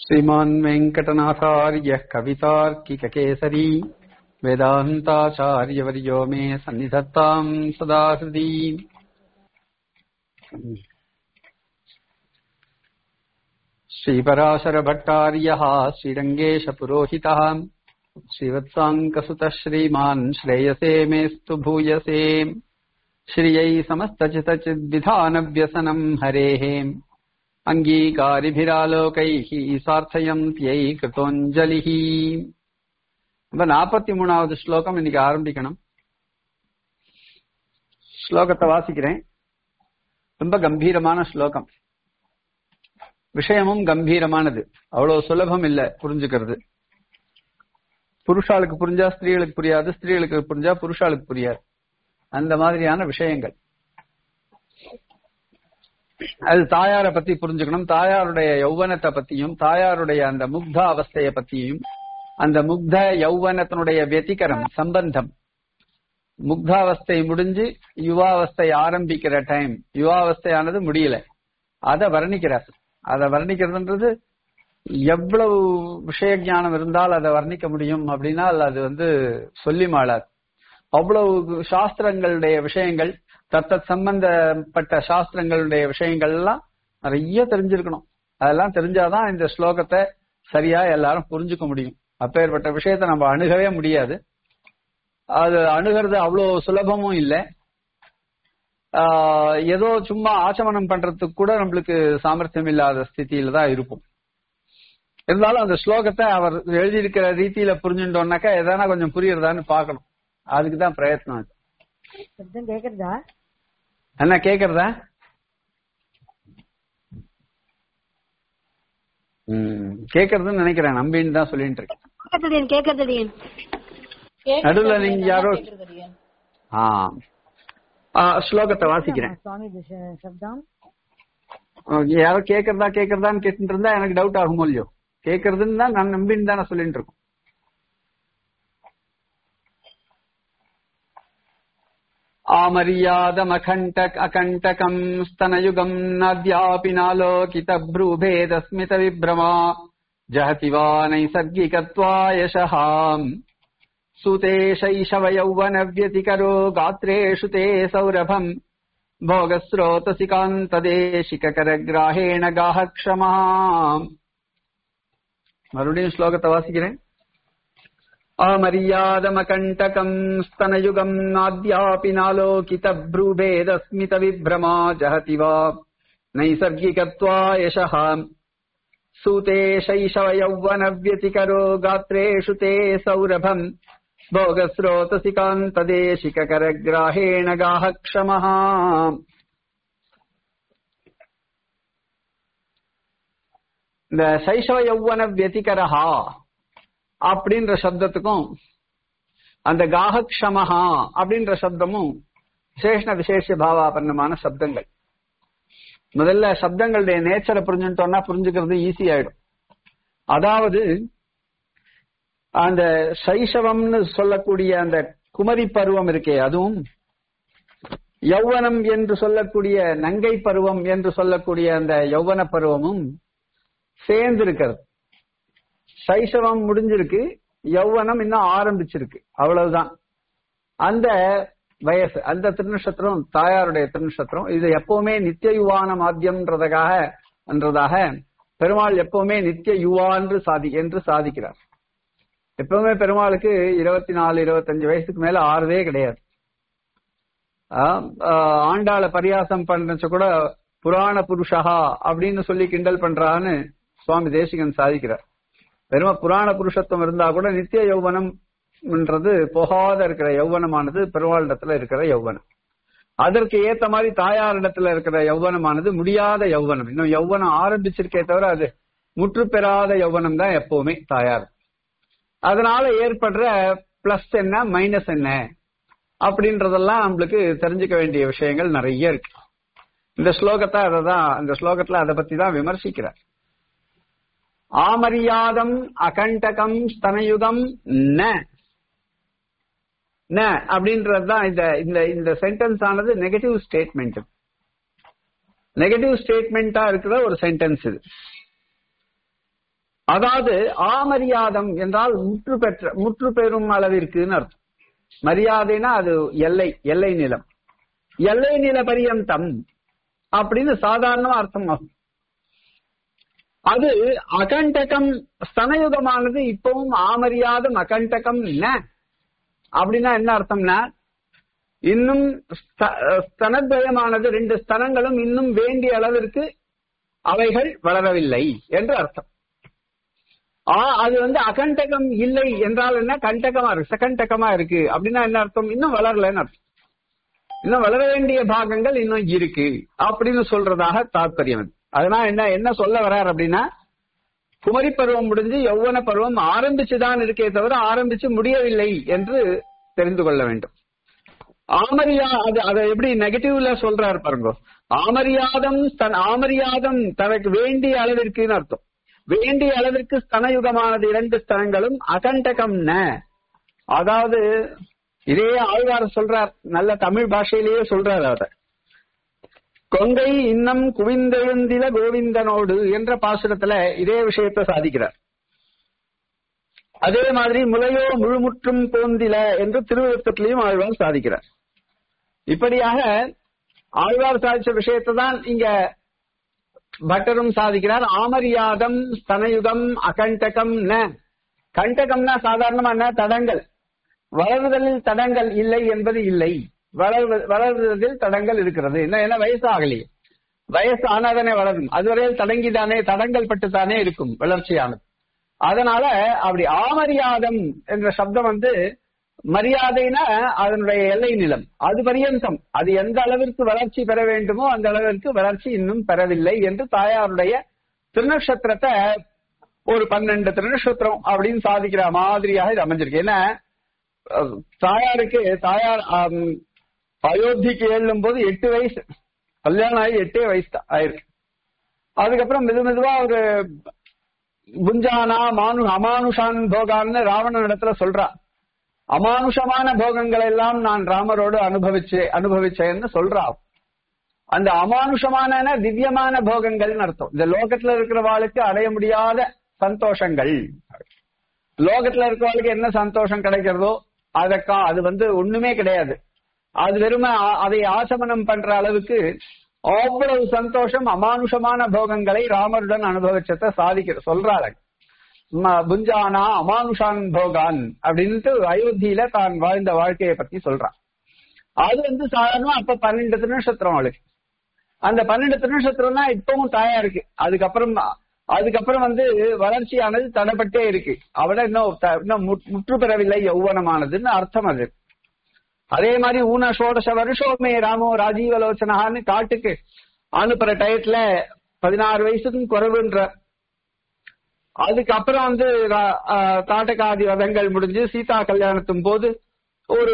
श्रीमान् वेङ्कटनाथार्यः कवितार्किककेसरी वेदान्ताचार्यवर्यो मे सन्निधत्ताम् सदा हृदि श्रीपराशरभट्टार्यः श्रीरङ्गेशपुरोहितः श्रीवत्साङ्कसुतः श्रीमान् श्रेयसे मेस्तु भूयसे श्रियै समस्तचितचिद्विधानव्यसनम् हरेः அங்கீகாரிபிராலோகைः சார்த்தயந்தியை கிருத்தோஞ்சலிஹி நம்ம நாற்பத்தி மூணாவது ஸ்லோகம் இன்னைக்கு ஆரம்பிக்கணும் ஸ்லோகத்தை வாசிக்கிறேன் ரொம்ப கம்பீரமான ஸ்லோகம் விஷயமும் கம்பீரமானது அவ்வளவு சுலபம் இல்ல புரிஞ்சுக்கிறது புருஷாளுக்கு புரிஞ்சா ஸ்திரீகளுக்கு புரியாது ஸ்திரீகளுக்கு புரிஞ்சா புருஷாளுக்கு புரியாது அந்த மாதிரியான விஷயங்கள் அது தாயாரை பத்தி புரிஞ்சுக்கணும் தாயாருடைய யௌவனத்தை பத்தியும் தாயாருடைய அந்த முக்த அவஸ்தைய பத்தியும் அந்த முக்த யௌவனத்தினுடைய வெத்திகரம் சம்பந்தம் முக்தாவஸ்தை முடிஞ்சு யுவாவஸ்தை ஆரம்பிக்கிற டைம் யுவாவஸ்தையானது முடியல அதை வர்ணிக்கிறார் அதை வர்ணிக்கிறதுன்றது எவ்வளவு விஷய ஞானம் இருந்தால் அதை வர்ணிக்க முடியும் அப்படின்னா அது வந்து சொல்லி மாளாது அவ்வளவு சாஸ்திரங்களுடைய விஷயங்கள் தத்தத் சம்பந்தப்பட்ட சாஸ்திரங்களுடைய விஷயங்கள் எல்லாம் நிறைய தெரிஞ்சிருக்கணும் அதெல்லாம் தெரிஞ்சாதான் இந்த ஸ்லோகத்தை சரியா எல்லாரும் புரிஞ்சுக்க முடியும் அப்பேற்பட்ட விஷயத்த நம்ம அணுகவே முடியாது அது அணுகிறது அவ்வளவு சுலபமும் இல்லை ஏதோ சும்மா ஆச்சமனம் பண்றதுக்கு கூட நம்மளுக்கு சாமர்த்தியம் இல்லாத ஸ்திதியில தான் இருப்போம் இருந்தாலும் அந்த ஸ்லோகத்தை அவர் எழுதியிருக்கிற ரீதியில புரிஞ்சுட்டோம்னாக்கா எதனா கொஞ்சம் புரியுறதான்னு பாக்கணும் அதுக்குதான் பிரயத்னம் அது சப்தம் கேக்குறதா என்ன கேக்குறதா ம் கேக்குறதுன்னு நினைக்கிறேன் நம்பின்னு தான் சொல்லிட்டு இருக்கேன் கேக்குறதேன் கேக்குறதேன் நடுவுல நீங்க யாரோ ஆ ஆ, ஸ்லோகத்தை வாசிக்கிறேன் சுவாமி இது ச- சப்தம் யாரோ கேக்குறதா கேக்குறதான்னு கேட்டுட்டு இருந்தா எனக்கு டவுட் ஆகுமோ இல்லையோ கேக்குறதுன்னு தான் நான் நம்பின்னு தானே சொல்லிட்டு இருக்கோம் आमर्यादमखण्टक अकण्टकम् स्तनयुगम् नद्यापि नालोकितभ्रूभेदस्मितविभ्रमा जहति वा नैसर्गिकत्वा यशः सुते शैशवयौवनव्यतिकरो गात्रेषु ते सौरभम् भोगस्रोतसि कान्तदेशिककरग्राहेण गाः क्षमः மறுபடியும் ஸ்லோகத்தை வாசிக்கிறேன் अमर्यादमकण्टकम् स्तनयुगम् नाद्यापि नालोकितभ्रूभेदस्मितविभ्रमा जहति वा नैसर्गिकत्वा यशः सूते शैशवयौवनव्यतिकरो गात्रेषु ते सौरभम् भोगस्रोतसि कान्तदेशिककरग्राहेण गाः क्षमः இந்த சைஷவ யௌவன வியதிகரஹா அப்படின்ற சப்தத்துக்கும் அந்த காகக்ஷமஹா அப்படின்ற சப்தமும் விசேஷ விசேஷ பாவாபன்னமான சப்தங்கள் முதல்ல சப்தங்களுடைய நேச்சரை புரிஞ்சுட்டோம்னா புரிஞ்சுக்கிறது ஈஸி ஆயிடும் அதாவது அந்த சைஷவம்னு சொல்லக்கூடிய அந்த குமரி பருவம் இருக்கே அதுவும் யௌவனம் என்று சொல்லக்கூடிய நங்கை பருவம் என்று சொல்லக்கூடிய அந்த யௌவன பருவமும் சேர்ந்து இருக்கிறது சைசவம் முடிஞ்சிருக்கு யௌவனம் இன்னும் ஆரம்பிச்சிருக்கு அவ்வளவுதான் அந்த வயசு அந்த திருநட்சத்திரம் தாயாருடைய திருநட்சத்திரம் இது எப்பவுமே நித்திய யுவான மாத்தியம்ன்றதுக்காக என்றதாக பெருமாள் எப்பவுமே நித்திய யுவா என்று சாதி என்று சாதிக்கிறார் எப்பவுமே பெருமாளுக்கு இருபத்தி நாலு இருபத்தஞ்சு வயசுக்கு மேல ஆறுதே கிடையாது ஆண்டாள பரியாசம் பண்ணச்ச கூட புராண புருஷா அப்படின்னு சொல்லி கிண்டல் பண்றான்னு சுவாமி தேசிகன் சாதிக்கிறார் வெறும் புராண புருஷத்துவம் இருந்தா கூட நித்திய யௌவனம்ன்றது போகாத இருக்கிற யௌவனமானது பெருமாளிடத்துல இருக்கிற யௌவனம் அதற்கு ஏத்த மாதிரி தாயாரிடத்துல இருக்கிற யௌவனமானது முடியாத யௌவனம் இன்னும் யௌவனம் ஆரம்பிச்சிருக்கே தவிர அது முற்று பெறாத யௌவனம் தான் எப்பவுமே தாயார் அதனால ஏற்படுற பிளஸ் என்ன மைனஸ் என்ன அப்படின்றதெல்லாம் நம்மளுக்கு தெரிஞ்சுக்க வேண்டிய விஷயங்கள் நிறைய இருக்கு இந்த ஸ்லோகத்தை அதை தான் இந்த ஸ்லோகத்துல அதை பத்தி தான் விமர்சிக்கிறார் ஆமரியாதம் அகண்டகம் ஸ்தனயுகம் ந ந அப்படின்றதுதான் இந்த இந்த இந்த சென்டென்ஸ் ஆனது நெகட்டிவ் ஸ்டேட்மெண்ட் நெகட்டிவ் ஸ்டேட்மெண்டா இருக்கிற ஒரு சென்டென்ஸ் இது அதாவது ஆமரியாதம் என்றால் முற்று பெற்ற முற்று பெறும் அளவிற்குன்னு அர்த்தம் மரியாதைனா அது எல்லை எல்லை நிலம் எல்லை நில பரியந்தம் அப்படின்னு சாதாரணமா அர்த்தம் ஆகும் அது அகண்டகம் ஸ்தனயுகமானது இப்பவும் ஆமரியாதம் அகண்டகம் என்ன அப்படின்னா என்ன அர்த்தம்னா இன்னும் ஸ்த- ஸ்தனத்வயமானது ரெண்டு ஸ்தனங்களும் இன்னும் வேண்டிய அளவிற்கு அவைகள் வளரவில்லை என்று அர்த்தம் ஆ அது வந்து அகண்டகம் இல்லை என்றால் என்ன கண்டகமா இருக்கு சகண்டகமா இருக்கு அப்படின்னா என்ன அர்த்தம் இன்னும் வளரலன்னு அர்த்தம் இன்னும் வளர வேண்டிய பாகங்கள் இன்னும் இருக்கு அப்படின்னு சொல்றதாக தாற்பயம் அது. அதனால என்ன என்ன சொல்ல வர்றார் அப்படின்னா குமரி பருவம் முடிஞ்சு யௌவன பருவம் ஆரம்பிச்சுதான் இருக்கே தவிர ஆரம்பிச்சு முடியவில்லை என்று தெரிந்து கொள்ள வேண்டும் ஆமரியா அது அதை எப்படி நெகட்டிவ்ல சொல்றாரு பாருங்க ஆமரியாதம் தன் ஆமரியாதம் தனக்கு வேண்டிய அளவிற்குன்னு அர்த்தம் வேண்டிய அளவிற்கு ஸ்தனயுகமானது இரண்டு ஸ்தனங்களும் அகண்டகம் ந அதாவது இதே ஆழ்வார் சொல்றார் நல்ல தமிழ் பாஷையிலேயே சொல்றார் அத கொங்கை இன்னம் குவிந்தெழுந்தில கோவிந்தனோடு என்ற பாசுரத்துல இதே விஷயத்தை சாதிக்கிறார் அதே மாதிரி முலையோ முழுமுற்றும் போந்தில என்று திருவிழத்திலையும் ஆழ்வார் சாதிக்கிறார் இப்படியாக ஆழ்வார் சாதிச்ச விஷயத்தை தான் இங்க பட்டரும் சாதிக்கிறார் ஆமரியாதம் ஸ்தனயுகம் அகண்டகம் ந கண்டகம்னா சாதாரணமா என்ன தடங்கள் வளர்வதில் தடங்கள் இல்லை என்பது இல்லை வளர்வ- வளர்வதில் தடங்கள் இருக்கிறது என்ன ஏன்னா வயசு ஆகலையே வயசு ஆனாதானே வளரும் அதுவரையில் தடங்கிதானே தடங்கள் பட்டுத்தானே இருக்கும் வளர்ச்சியானது அதனால அப்படி ஆமரியாதம் என்ற சப்தம் வந்து மரியாதைனா அதனுடைய எல்லை நிலம் அது பரியந்தம் அது எந்த அளவிற்கு வளர்ச்சி பெற வேண்டுமோ அந்த அளவிற்கு வளர்ச்சி இன்னும் பெறவில்லை என்று தாயாருடைய திருநக்ஷத்திரத்தை ஒரு பன்னெண்டு திருநக்ஷத்திரம் அப்படின்னு சாதிக்கிற மாதிரியாக இது அமைஞ்சிருக்கு ஏன்னா அஹ், தாயாருக்கு தாயார் ஆம், அயோத்திக்கு எழும் போது எட்டு வயசு கல்யாணம் ஆகி எட்டே வயசு தான் ஆயிருக்கு அதுக்கப்புறம் மெது மெதுவா ஒரு புஞ்சானா மானு அமானுஷான் போகான்னு ராவணன் இடத்துல சொல்றா அமானுஷமான போகங்களை எல்லாம் நான் ராமரோடு அனுபவிச்சு அனுபவிச்சேன்னு சொல்றா அந்த அமானுஷமான திவ்யமான போகங்கள்னு அர்த்தம் இந்த லோகத்துல இருக்கிறவாளுக்கு அடைய முடியாத சந்தோஷங்கள் லோகத்துல இருக்கிறவாளுக்கு என்ன சந்தோஷம் கிடைக்கிறதோ அதற்கா அது வந்து ஒண்ணுமே கிடையாது அது வெறும ஆ- அதை ஆசமனம் பண்ற அளவுக்கு அவ்வளவு சந்தோஷம் அமானுஷமான போகங்களை ராமருடன் அனுபவிச்சத சாதிக்கிற சொல்றாங்க ம- புஞ்சானா அமானுஷான் போகான் அப்படின்ட்டு அயோத்தியில தான் வாழ்ந்த வாழ்க்கையை பத்தி சொல்றான் அது வந்து சாதாரணமா அப்ப பன்னெண்டு திருநட்சத்திரம் அவளுக்கு அந்த பன்னெண்டு திருநட்சத்திரம் தான் இப்பவும் தாயா இருக்கு அதுக்கப்புறம் அதுக்கப்புறம் வந்து வளர்ச்சியானது தடைப்பட்டே இருக்கு அவட இன்னும் த- இன்னும் முற்- முற்று பெறவில்லை யௌவனமானதுன்னு அர்த்தம் அது அதே மாதிரி ஊன சோடச வருஷோமே ராமோ ராஜீவலோச்சனான்னு காட்டுக்கு அனுப்புற டயத்துல பதினாறு வயசுக்கும் குறைவுன்ற அதுக்கப்புறம் வந்து ரா- ஆ, தாட்டகாதி வதங்கள் முடிஞ்சு சீதா கல்யாணத்தும் போது ஒரு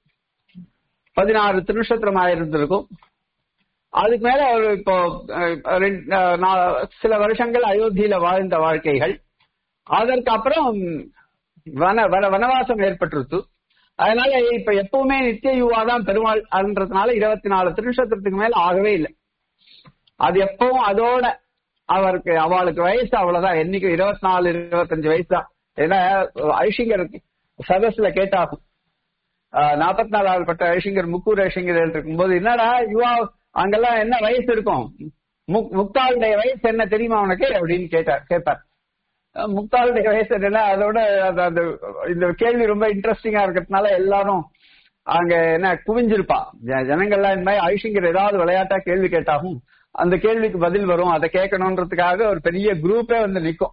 பதினாறு திருநட்சத்திரம் ஆயிருந்திருக்கும் அதுக்கு மேல ஒரு இப்போ அஹ், ரெண்டு, அஹ், நா- சில வருஷங்கள் அயோத்தியில வாழ்ந்த வாழ்க்கைகள் அதற்கு அப்புறம் வன வன வனவாசம் ஏற்பட்டுருச்சு அதனால இப்ப எப்பவுமே நித்திய யுவா தான் பெருமாள் அதுன்றதுனால இருபத்தி நாலு திருநட்சத்திரத்துக்கு மேல ஆகவே இல்லை அது எப்பவும் அதோட அவருக்கு அவளுக்கு வயசு அவ்வளவுதான் என்னைக்கு இருபத்தி நாலு இருபத்தஞ்சு வயசு தான் ஏன்னா ஐஷிங்கர் சதஸ்ல கேட்டாகும் நாற்பத்தி நாலாவது பட்ட ஐஷிங்கர் முக்கூர் ஐஷிங்கர் இருக்கும்போது என்னடா யுவா அங்கெல்லாம் என்ன வயசு இருக்கும் முக்- முக்தாளுடைய வயசு என்ன தெரியுமா உனக்கு அப்படின்னு கேட்டார் கேட்பார் அஹ் முக்தாளுடைய வயசு என்னன்னா அதோட அது அந்த இந்த கேள்வி ரொம்ப இன்ட்ரெஸ்டிங்கா இருக்கிறதுனால எல்லாரும் அங்க என்ன குவிஞ்சிருப்பா ஜ- ஜனங்கள்லாம் இந்த மாதிரி ஐஷிங்கர் ஏதாவது விளையாட்டா கேள்வி கேட்டாகும் அந்த கேள்விக்கு பதில் வரும் அதை கேட்கணுன்றதுக்காக ஒரு பெரிய குரூப்பே வந்து நிக்கும்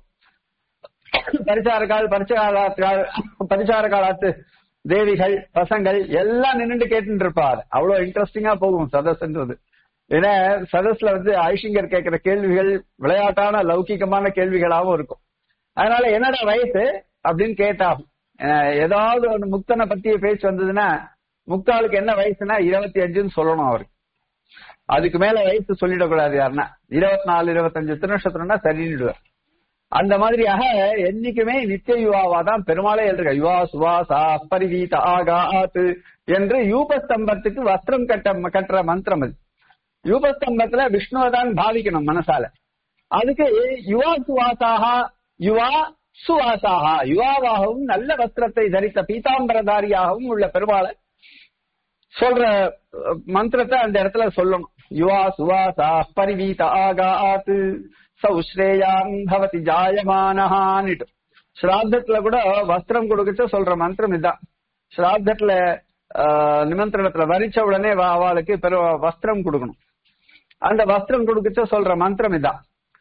பரிசார கால் பரிசார பரிசார காலத்து தேவிகள் பசங்கள் எல்லாம் நின்னுட்டு கேட்டுட்டு இருப்பா அது. அவ்வளவு இன்ட்ரெஸ்டிங்கா போகும் சதஸ்ன்றது ஏன்னா சதஸ்ல வந்து ஐஷிங்கர் கேட்கிற கேள்விகள் விளையாட்டான லௌகிகமான கேள்விகளாவும் இருக்கும் அதனால என்னடா வயசு அப்படின்னு கேட்டாகும் அஹ் ஏதாவது ஒரு முக்தனை பத்திய பேச்சு வந்ததுன்னா முக்தாளுக்கு என்ன வயசுனா இருபத்தி அஞ்சுன்னு சொல்லணும் அவருக்கு அதுக்கு மேல வயசு சொல்லிடக்கூடாது யாருன்னா இருபத்தி நாலு இருபத்தஞ்சு திருநட்சத்திரம்னா சரின்னுடுவார் அந்த மாதிரியாக என்னைக்குமே நித்திய யுவாவா தான் பெருமாளே எழுதுக யுவா சுவாசா பரிவீத ஆகாத்து என்று யூபஸ்தம்பத்துக்கு வஸ்திரம் கட்ட கட்டுற மந்திரம் அது யூபஸ்தம்பத்துல விஷ்ணுவை தான் பாவிக்கணும் மனசால அதுக்கு யுவா சுவாசாக யுவா சுவாசாக யுவாவாகவும் நல்ல வஸ்திரத்தை தரித்த பீதாம்பரதாரியாகவும் உள்ள பெருமாளை சொல்ற அஹ், மந்திரத்தை அந்த இடத்துல சொல்லணும் யுவா சுவாசா பரிவீத ஆகாத் சௌஸ்ரேயாம் பவதி ஜாயமானஹான்னுட்டு ஸ்ராத்தத்துல கூட வஸ்திரம் கொடுக்கச்ச சொல்ற மந்திரம் இதுதான் ஸ்ராத்தத்துல ஆஹ், நிமந்திரணத்துல வரிச்ச உடனே வா- அவளுக்கு பெரு வஸ்திரம் கொடுக்கணும் அந்த வஸ்திரம் கொடுக்கச்ச சொல்ற மந்திரம் இதான்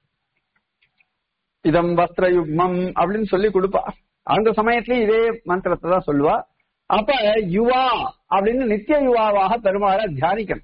இதம் வஸ்திர யுக்மம் அப்படின்னு சொல்லி கொடுப்பா அந்த சமயத்திலயும் இதே மந்திரத்தை தான் சொல்லுவா அப்ப யுவா அப்படின்னு நித்திய யுவாவாக பெருமாளை தியானிக்கணும்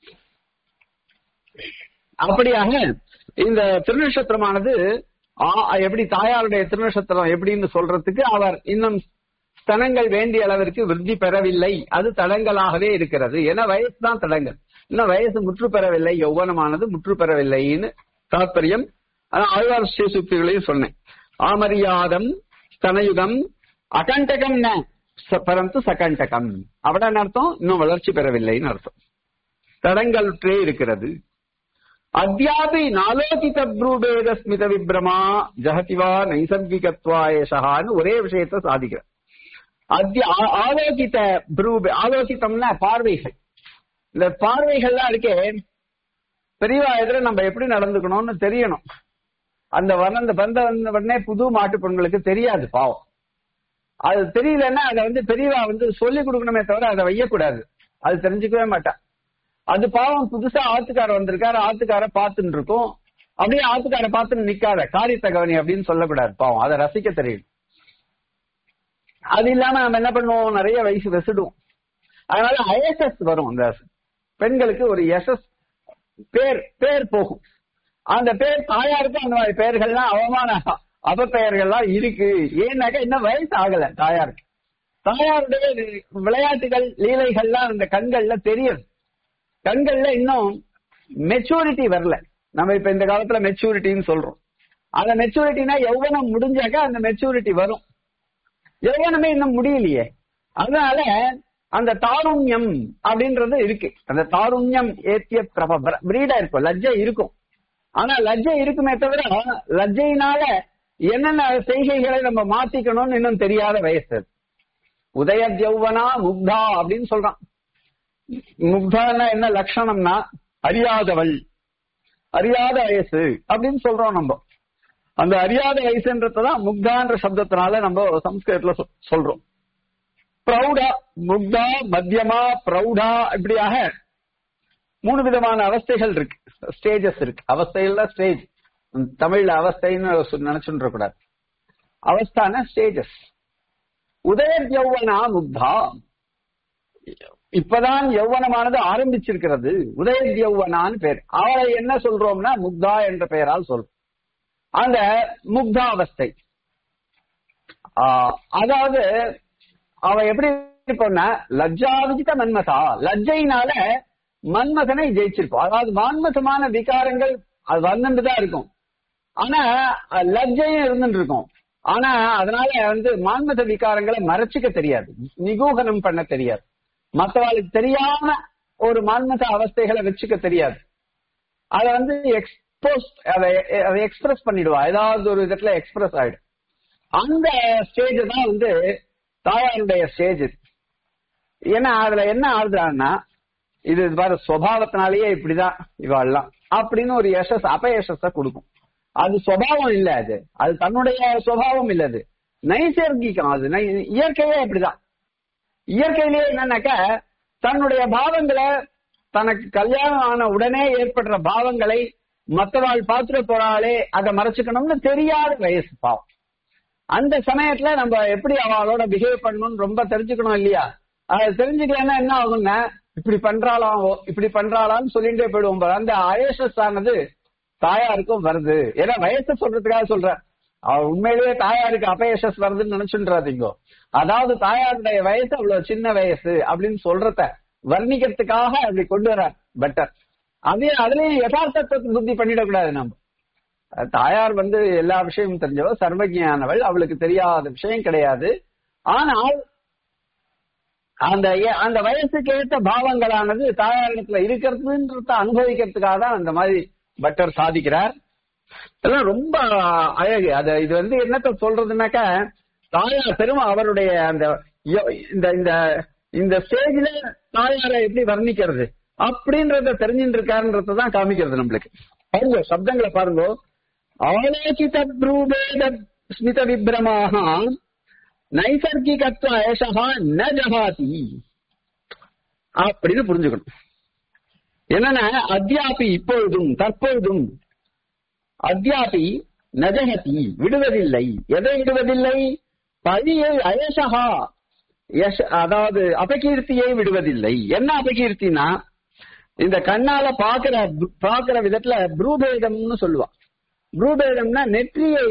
அப்படியாக இந்த திருநட்சத்திரமானது ஆ- எப்படி தாயாருடைய திருநட்சத்திரம் எப்படின்னு சொல்றதுக்கு அவர் இன்னும் ஸ்தனங்கள் வேண்டிய அளவிற்கு விருத்தி பெறவில்லை அது தடங்களாகவே இருக்கிறது என வயசு தான் தடங்கள் இன்னும் வயசு முற்று பெறவில்லை யௌவனமானது முற்று பெறவில்லைன்னு தாத்பரியம் அதான் ஆழ்வார் ஸ்ரீசுக்திகளையும் சொன்னேன் ஆமரியாதம் ஸ்தனயுகம் அகண்டகம் ந ச- பரந்து சகண்டகம் அப்படின்னு அர்த்தம் இன்னும் வளர்ச்சி பெறவில்லைன்னு அர்த்தம் தடங்களுற்றே இருக்கிறது அத்தியாபி நாலோகித ப்ரூபேத ஸ்மித விப்ரமா ஜஹதிவா நைசர்கிகத்வாயசகான்னு ஒரே விஷயத்தை சாதிக்கிற அத்திய ஆ- ஆலோகித ப்ரூபே ஆலோகிதம்னா பார்வைகள் இந்த பார்வைகள்லாம் இருக்கே பெரியவா எதிர நம்ம எப்படி நடந்துக்கணும்னு தெரியணும் அந்த வளர்ந்த பந்த வந்த உடனே புது மாட்டு பெண்களுக்கு தெரியாது பாவம் அது தெரியலன்னா அதை வந்து பெரியவா வந்து சொல்லி கொடுக்கணுமே தவிர அதை வையக்கூடாது அது தெரிஞ்சுக்கவே மாட்டா அது பாவம் புதுசா ஆத்துக்கார வந்திருக்காரு ஆத்துக்கார பார்த்துட்டு இருக்கும் அப்படியே ஆத்துக்கார பார்த்துன்னு நிக்காத காரியத்த கவனி அப்படின்னு சொல்லக்கூடாது பாவம் அதை ரசிக்க தெரியும் அது இல்லாம நம்ம என்ன பண்ணுவோம் நிறைய வயசு வெசிடுவோம் அதனால ஐஎஸ்எஸ் வரும் அந்த பெண்களுக்கு ஒரு எஸ்எஸ் பேர் பேர் போகும் அந்த பேர் தாயாருக்கு அந்த மாதிரி பெயர்கள்லாம் அவமான அபப்பெயர்கள்லாம் இருக்கு ஏன்னாக்கா இன்னும் வயசு ஆகல தாயாருக்கு தாயாருடைய விளையாட்டுகள் லீலைகள்லாம் அந்த கண்கள்ல தெரியுது கண்கள்ல இன்னும் மெச்சூரிட்டி வரல நம்ம இப்ப இந்த காலத்துல மெச்சூரிட்டின்னு சொல்றோம் அந்த மெச்சூரிட்டினா எவ்வளவு முடிஞ்சாக்கா அந்த மெச்சூரிட்டி வரும் எவ்வளவுமே இன்னும் முடியலையே அதனால அந்த தாருண்யம் அப்படின்றது இருக்கு அந்த தாருண்யம் ஏத்திய பிரப பிரீடா இருக்கும் லஜ்ஜை இருக்கும் ஆனா லஜ்ஜை இருக்குமே தவிர லஜ்ஜையினால என்னென்ன செய்கைகளை நம்ம மாத்திக்கணும்னு இன்னும் தெரியாத வயசு அது. உதய ஜௌவனா முக்தா அப்படின்னு சொல்றான் முக்தான்னா என்ன லட்சணம்னா அறியாதவள் அறியாத வயசு அப்படின்னு சொல்றோம் நம்ம அந்த அறியாத வயசுன்றதான் முக்தான்ற சப்தத்தினால நம்ம சம்ஸ்கிருதத்துல சொ- சொல்றோம் பிரௌடா முக்தா மத்தியமா பிரௌடா இப்படியாக மூணு விதமான அவஸ்தைகள் இருக்கு ஸ்டேஜஸ் இருக்கு அவஸ்தையில ஸ்டேஜ் தமிழ்ல அவஸ்தைன்னு சொ- நினைச்சுட்டு கூடாது அவஸ்தான ஸ்டேஜஸ் உதய யௌவனா முக்தா இப்பதான் யௌவனமானது ஆரம்பிச்சிருக்கிறது உதய யௌவனான்னு பேர் அவளை என்ன சொல்றோம்னா முக்தா என்ற பெயரால் சொல்றோம் அந்த முக்தா அவஸ்தை ஆஹ், அதாவது அவ எப்படி இருப்போம்னா லஜ்ஜாவிஜித மன்மதா லஜ்ஜையினால மன்மதனை ஜெயிச்சிருப்போம் அதாவது மான்மதமான விகாரங்கள் அது வந்துட்டு தான் இருக்கும் ஆனா அஹ், லஜ்ஜையும் இருந்துட்டு இருக்கும் ஆனா அதனால வந்து மான்மத விகாரங்களை மறைச்சிக்க தெரியாது நிகூகனம் பண்ண தெரியாது மத்தவாளுக்கு தெரியாம ஒரு மான்மத அவஸ்தைகளை வச்சுக்க தெரியாது அத வந்து எக்ஸ்போஸ் அதை அதை எக்ஸ்பிரஸ் பண்ணிடுவா ஏதாவது ஒரு விதத்துல எக்ஸ்பிரஸ் ஆயிடும் அந்த ஸ்டேஜ் தான் வந்து தாயாருடைய ஸ்டேஜ் ஏன்னா அதுல என்ன ஆகுதுன்னா இது பாரு சுவாவத்தினாலேயே இப்படிதான் இவாள்லாம் அப்படின்னு ஒரு யசஸ் அபயசஸ கொடுக்கும் அது சுவாவம் இல்ல அது அது தன்னுடைய சுவாவம் இல்ல அது நைசர்கிகம் அது நை- இயற்கையே இப்படிதான் இயற்கையிலேயே என்னன்னாக்க தன்னுடைய பாவங்களை தனக்கு கல்யாணம் ஆன உடனே ஏற்படுற பாவங்களை மத்தவாள் பாத்துட்டு போறாளே அதை மறைச்சுக்கணும்னு தெரியாத வயசு பாவம் அந்த சமயத்துல நம்ம எப்படி அவளோட பிஹேவ் பண்ணணும்னு ரொம்ப தெரிஞ்சுக்கணும் இல்லையா அதை தெரிஞ்சுக்கலன்னா என்ன ஆகும்னா இப்படி பண்றாளாம் ஓ, இப்படி பண்றாளான்னு சொல்லிட்டே போயிடுவோம் பாரு. அந்த அயசஸ் ஆனது தாயாருக்கும் வருது ஏன்னா வயசு சொல்றதுக்காக சொல்றேன் அவ உண்மையிலேயே தாயாருக்கு அபயசஸ் வருதுன்னு நினைச்சுன்றாதீங்க அதாவது தாயாருடைய வயசு அவ்வளவு சின்ன வயசு அப்படின்னு சொல்றத வர்ணிக்கிறதுக்காக அப்படி கொண்டு வர பெட்டர் அதே அதுலயும் யதார்த்தத்தை புத்தி பண்ணிடக்கூடாது நம்ம அஹ் தாயார் வந்து எல்லா விஷயமும் தெரிஞ்சவ சர்வஜானவள் அவளுக்கு தெரியாத விஷயம் கிடையாது ஆனால் அந்த ஏ- அந்த வயசுக்கு ஏற்ற பாவங்களானது தாயாரிடத்துல இருக்கிறதுன்றத அனுபவிக்கிறதுக்காக தான் அந்த மாதிரி பட்டர் சாதிக்கிறார் அதெல்லாம் ரொம்ப அழகு அது இது வந்து என்னத்த சொல்றதுனாக்கா தாயார் பெருமை அவருடைய அந்த யோ- இந்த இந்த இந்த ஸ்டேஜ்ல தாயாரை எப்படி வர்ணிக்கிறது அப்படின்றத தெரிஞ்சுட்டு இருக்காருன்றத தான் காமிக்கிறது நம்மளுக்கு பாருங்க சப்தங்களை பாருங்க ஆலோசித ப்ரூபேத ஸ்மித விப்ரமாக நைசர்கிகத்துவ ஏஷா ந ஜகாதி அப்படின்னு புரிஞ்சுக்கணும் என்னன்னா அத்தியாபி இப்பொழுதும் தற்பொழுதும் அத்தியாபி நஜகதி விடுவதில்லை எதை விடுவதில்லை பழியை அயசகா யஷ அதாவது அபகீர்த்தியை விடுவதில்லை என்ன அபகீர்த்தினா இந்த கண்ணால பாக்குற பாக்குற விதத்துல ப்ரூபேதம்னு சொல்லுவா ப்ரூபேதம்னா நெற்றியை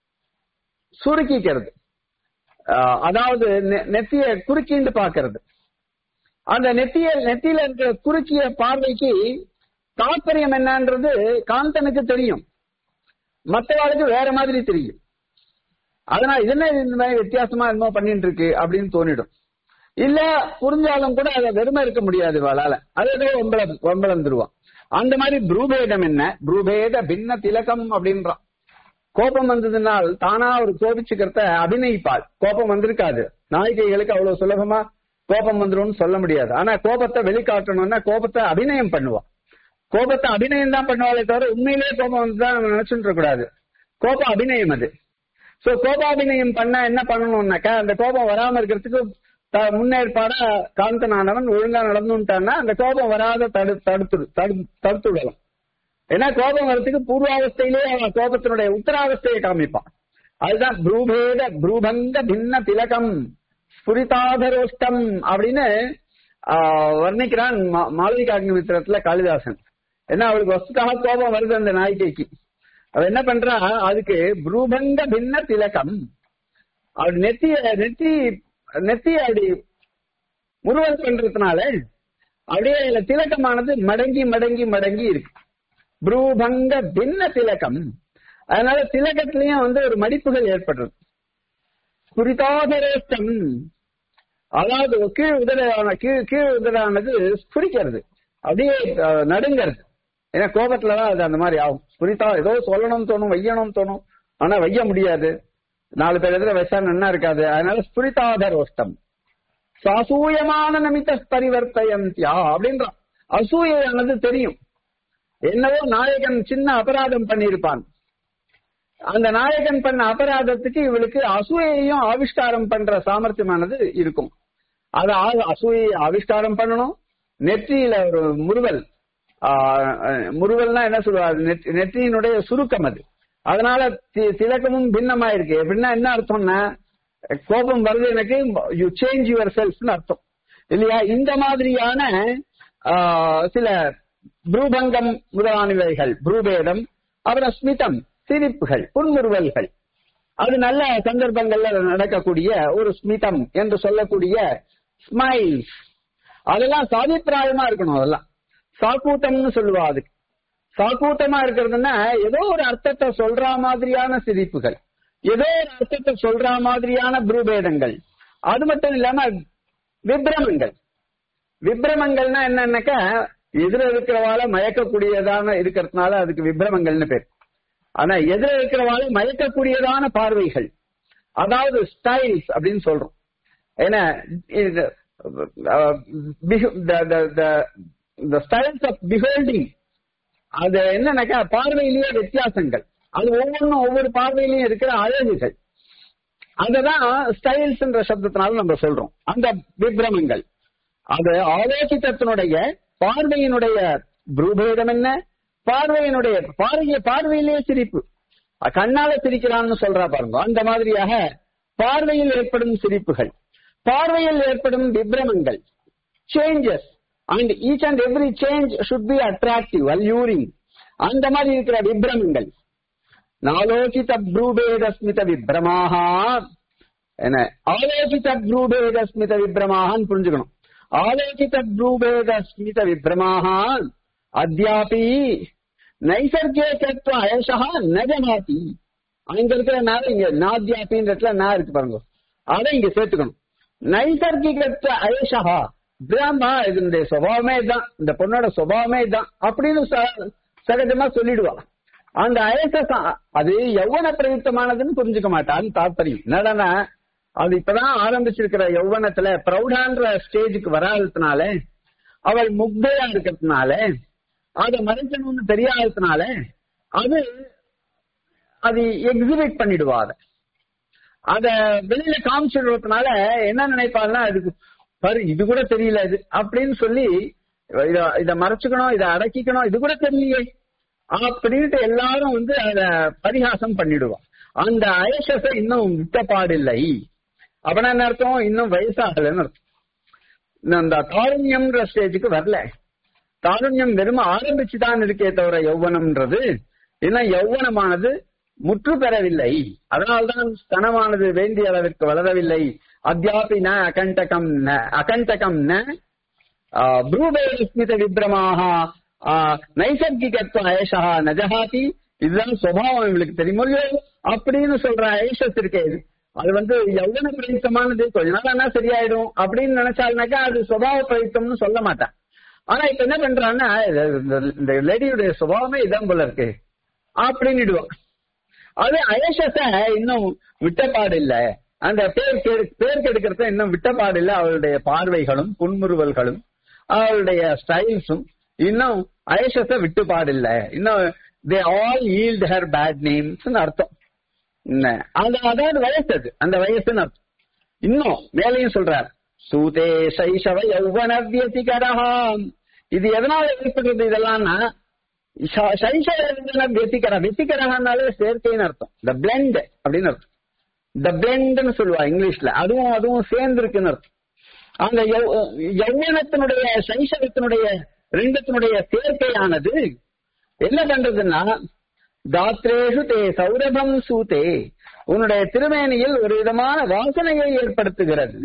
சுருக்கிக்கிறது ஆஹ் அதாவது நெ- நெத்திய குறுக்கிண்டு பாக்குறது அந்த நெத்திய நெத்தியில இருக்கிற குறுக்கிய பார்வைக்கு தாற்பயம் என்னன்றது காந்தனுக்கு தெரியும் மற்றவாளுக்கு வேற மாதிரி தெரியும் அதனால இது என்ன இந்த மாதிரி வித்தியாசமா என்னமோ பண்ணிட்டு இருக்கு அப்படின்னு தோணிடும் இல்ல புரிஞ்சாலும் கூட அதை வெறுமை இருக்க முடியாது இவளால அதே ஒன்பள ஒன்பளந்துருவான் அந்த மாதிரி ப்ரூபேதம் என்ன ப்ரூபேத பின்ன திலகம் அப்படின்றான் கோபம் வந்ததுனால் தானா ஒரு கோபிச்சுக்கிறத அபிநயிப்பாள் கோபம் வந்திருக்காது நாயகிகளுக்கு அவ்வளவு சுலபமா கோபம் வந்துரும்னு சொல்ல முடியாது ஆனா கோபத்தை வெளிக்காட்டணும்னா கோபத்தை அபிநயம் பண்ணுவா கோபத்தை அபிநயம் தான் பண்ணுவாளே தவிர உண்மையிலேயே கோபம் வந்துதான் நம்ம நினைச்சுட்டு இருக்க கூடாது கோபம் அபிநயம் அது சோ கோபாபிநயம் பண்ண என்ன பண்ணணும்னாக்கா அந்த கோபம் வராம இருக்கிறதுக்கு த- முன்னேற்பாடா காந்தனானவன் ஒழுங்கா நடந்துட்டான்னா அந்த கோபம் வராத தடு தடுத்து தடு- தடுத்து விடலாம் ஏன்னா கோபம் வர்றதுக்கு பூர்வாவஸ்தையிலே அவன் கோபத்தினுடைய உத்தராவஸ்தையை காமிப்பான் அதுதான் ப்ரூபேத ப்ரூபங்க பின்ன திலகம் ஸ்புரிதாதரோஷ்டம் அப்படின்னு ஆஹ், வர்ணிக்கிறான் மா- மாளவிகாக்னிமித்திரத்துல காளிதாசன் ஏன்னா அவளுக்கு வஸ்துக்காக கோபம் வருது அந்த நாய்க்கைக்கு அவ என்ன பண்றா அதுக்கு ப்ரூபங்க பின்ன திலகம் அவள் நெத்திய நெத்தி நெத்திய அப்படி முருவல் பண்றதுனால அப்படியே இதுல திலக்கமானது மடங்கி மடங்கி மடங்கி இருக்கு ப்ரூபங்க பின்ன திலகம் அதனால திலகத்திலயும் வந்து ஒரு மடிப்புகள் ஏற்படுறது குறிதாதரேஷ்டம் அதாவது கீழ் உதடான கீழ் கீழ் உதடானது ஸ்புரிக்கிறது அப்படியே அஹ், நடுங்கிறது ஏன்னா கோபத்துலதான் அது அந்த மாதிரி ஆகும் ஸ்புரித்தா ஏதோ சொல்லணும்னு தோணும் வையணும்னு தோணும் ஆனா வைய முடியாது நாலு பேர் எதிர வச்சா நன்னா இருக்காது அதனால ஸ்புரிதாதரோஷ்டம் சாசூயமான நமித்த பரிவர்த்தயந்தியா அப்படின்றான் அசூயானது தெரியும் என்னவோ நாயகன் சின்ன அபராதம் பண்ணியிருப்பான் அந்த நாயகன் பண்ண அபராதத்துக்கு இவளுக்கு அசூயையும் ஆவிஷ்காரம் பண்ற சாமர்த்தியமானது இருக்கும் அது ஆ- அசூயை ஆவிஷ்காரம் பண்ணணும் நெற்றியில ஒரு முறுவல் ஆஹ், முறுவல்னா என்ன சொல்லுவாரு நெற்றி- நெற்றியினுடைய சுருக்கம் அது அதனால தி- திலக்கமும் பின்னமா இருக்கு எப்படின்னா என்ன அர்த்தம்னா கோபம் வருது எனக்கு யூ சேஞ்ச் யுவர் செல்ஃப்னு அர்த்தம் இல்லையா இந்த மாதிரியான ஆஹ், சில ப்ரூபங்கம் முதலானவைகள் ப்ரூபேதம் அப்புறம் ஸ்மிதம் சிரிப்புகள் புன்முறுவல்கள் அது நல்ல சந்தர்ப்பங்கள்ல நடக்கக்கூடிய ஒரு ஸ்மிதம் என்று சொல்லக்கூடிய ஸ்மைல்ஸ் அதெல்லாம் சாதிப்பிராயமா இருக்கணும் அதெல்லாம் சாக்கூட்டம்னு சொல்லுவா அதுக்கு சாக்கூட்டமா இருக்கிறதுன்னா ஏதோ ஒரு அர்த்தத்தை சொல்ற மாதிரியான சிரிப்புகள் ஏதோ ஒரு அர்த்தத்தை சொல்ற மாதிரியான புரூபேதங்கள் அது மட்டும் இல்லாம விப்ரமங்கள் விப்ரமங்கள்னா என்னன்னாக்கா எதிர இருக்கிறவால மயக்கக்கூடியதான இருக்கிறதுனால அதுக்கு விப்ரமங்கள்னு பேர் ஆனா எதிர இருக்கிறவால மயக்கக்கூடியதான பார்வைகள் அதாவது ஸ்டைல்ஸ் அப்படின்னு சொல்றோம் ஏன்னா ஸ்டைல்ஸ் ஆஃப் பிஹோல்டிங் அது என்னன்னாக்கா பார்வையிலேயே வித்தியாசங்கள் அது ஒவ்வொன்றும் ஒவ்வொரு பார்வையிலயும் இருக்கிற அழகுகள் அததான் ஸ்டைல்ஸ் என்ற சப்தத்தினால நம்ம சொல்றோம் அந்த விப்ரமங்கள் அது ஆலோசித்தத்தினுடைய பார்வையினுடைய புரூபேதம் என்ன பார்வையினுடைய பார்வைய பார்வையிலேயே சிரிப்பு அஹ் கண்ணால சிரிக்கிறான்னு சொல்றா பாருங்க அந்த மாதிரியாக பார்வையில் ஏற்படும் சிரிப்புகள் பார்வையில் ஏற்படும் விப்ரமங்கள் changes and each and every change should be attractive alluring அந்த மாதிரி இருக்கிற விப்ரமங்கள் நாலோசித ப்ரூபேத ஸ்மித விப்ரமாக என்ன ஆலோசித ப்ரூபேத ஸ்மித விப்ரமாகன்னு புரிஞ்சுக்கணும் ஆலோசித ப்ரூபேத ஸ்மித விப்ரமாக அத்தியாபி நைசர்கிகத்துவ அயசா நஜமாதி அங்க இருக்கிற நாள் இங்க நாத்யாபின்ற இடத்துல நான் இருக்கு பாருங்க அதை இங்க சேர்த்துக்கணும் நைசர்கிகத்துவ அயசா பிராமா இதனுடைய சுபாவமே தான் இந்த பொண்ணோட சுபாவமே தான் அப்படின்னு ச- சகஜமா சொல்லிடுவா அந்த அயசஸ் அது யௌவன பிரயுக்தமானதுன்னு புரிஞ்சுக்க மாட்டான்னு தாற்பயம் என்னடா அது இப்பதான் ஆரம்பிச்சிருக்கிற யௌவனத்துல பிரௌடான்ற ஸ்டேஜுக்கு வராததுனால அவள் முக்தையா இருக்கிறதுனால அதை மறைக்கணும்னு தெரியாததுனால அது அது எக்ஸிபிட் பண்ணிடுவா அத அத வெளியில காமிச்சிடுறதுனால என்ன நினைப்பாங்கன்னா அதுக்கு பாரு இது கூட தெரியல இது அப்படின்னு சொல்லி இத இத மறைச்சுக்கணும் இத அடக்கிக்கணும் இது கூட தெரியலையே அப்படின்ட்டு எல்லாரும் வந்து அத பரிகாசம் பண்ணிடுவா அந்த அயசஸ இன்னும் விட்டப்பாடில்லை அப்படின்னா என்ன அர்த்தம் இன்னும் வயசாகலன்னு அர்த்தம் அந்த தாருண்யம்ன்ற ஸ்டேஜுக்கு வரல தாருண்யம் வெறும் ஆரம்பிச்சுதான் இருக்கே தவிர யௌவனம்ன்றது ஏன்னா யௌவனமானது முற்று பெறவில்லை அதனால்தான் ஸ்தனமானது வேண்டிய அளவிற்கு வளரவில்லை அத்தியாபி ந அகண்டகம் ந அகண்டகம் ந ப்ரூபேஸ்மித விப்ரமாக நைசர்கிகத்துவ ஏஷா நஜஹாதி இதுதான் சுவாவம் இவளுக்கு தெரியுமோ அப்படின்னு சொல்ற ஐஷஸ் இருக்கே இது அது வந்து எவ்வளவு பிரயுக்தமானது கொஞ்ச நாள் ஆனா சரியாயிடும் அப்படின்னு நினைச்சாருனாக்கா அது சுபாவ பிரயுக்தம்னு சொல்ல மாட்டான் ஆனா இப்ப என்ன பண்றான்னா இந்த லேடியுடைய சுபாவமே இதான் போல இருக்கு அப்படின்னுடுவான் அது அயசஸ இன்னும் விட்டப்பாடு இல்ல அந்த பேர் பேர் கெடுக்கிறத இன்னும் விட்டப்பாடு இல்ல அவளுடைய பார்வைகளும் புன்முறுவல்களும் அவளுடைய ஸ்டைல்ஸும் இன்னும் அயசஸ விட்டுப்பாடு இல்ல இன்னும் they all yield her bad names அர்த்தம் அந்த அதாவது வயசு அது அந்த வயசுன்னு அர்த்தம் இன்னும் மேலையும் சொல்றார் சூதே சைஷவ யௌவன வியதிகரஹாம் இது எதனால ஏற்படுறது இதெல்லாம்னா சைஷவ யௌவன வியதிகர வியதிகரஹானாலே சேர்க்கைன்னு அர்த்தம் த பிளெண்ட் அப்படின்னு அர்த்தம் த பிளெண்ட்னு சொல்லுவா இங்கிலீஷ்ல அதுவும் அதுவும் சேர்ந்து இருக்குன்னு அர்த்தம் அந்த யௌவனத்தினுடைய சைஷவத்தினுடைய ரெண்டத்தினுடைய சேர்க்கையானது என்ன பண்றதுன்னா தாத்ரேஷு தே சௌரபம் சூதே உன்னுடைய திருமேனியில் ஒரு விதமான வாசனையை ஏற்படுத்துகிறது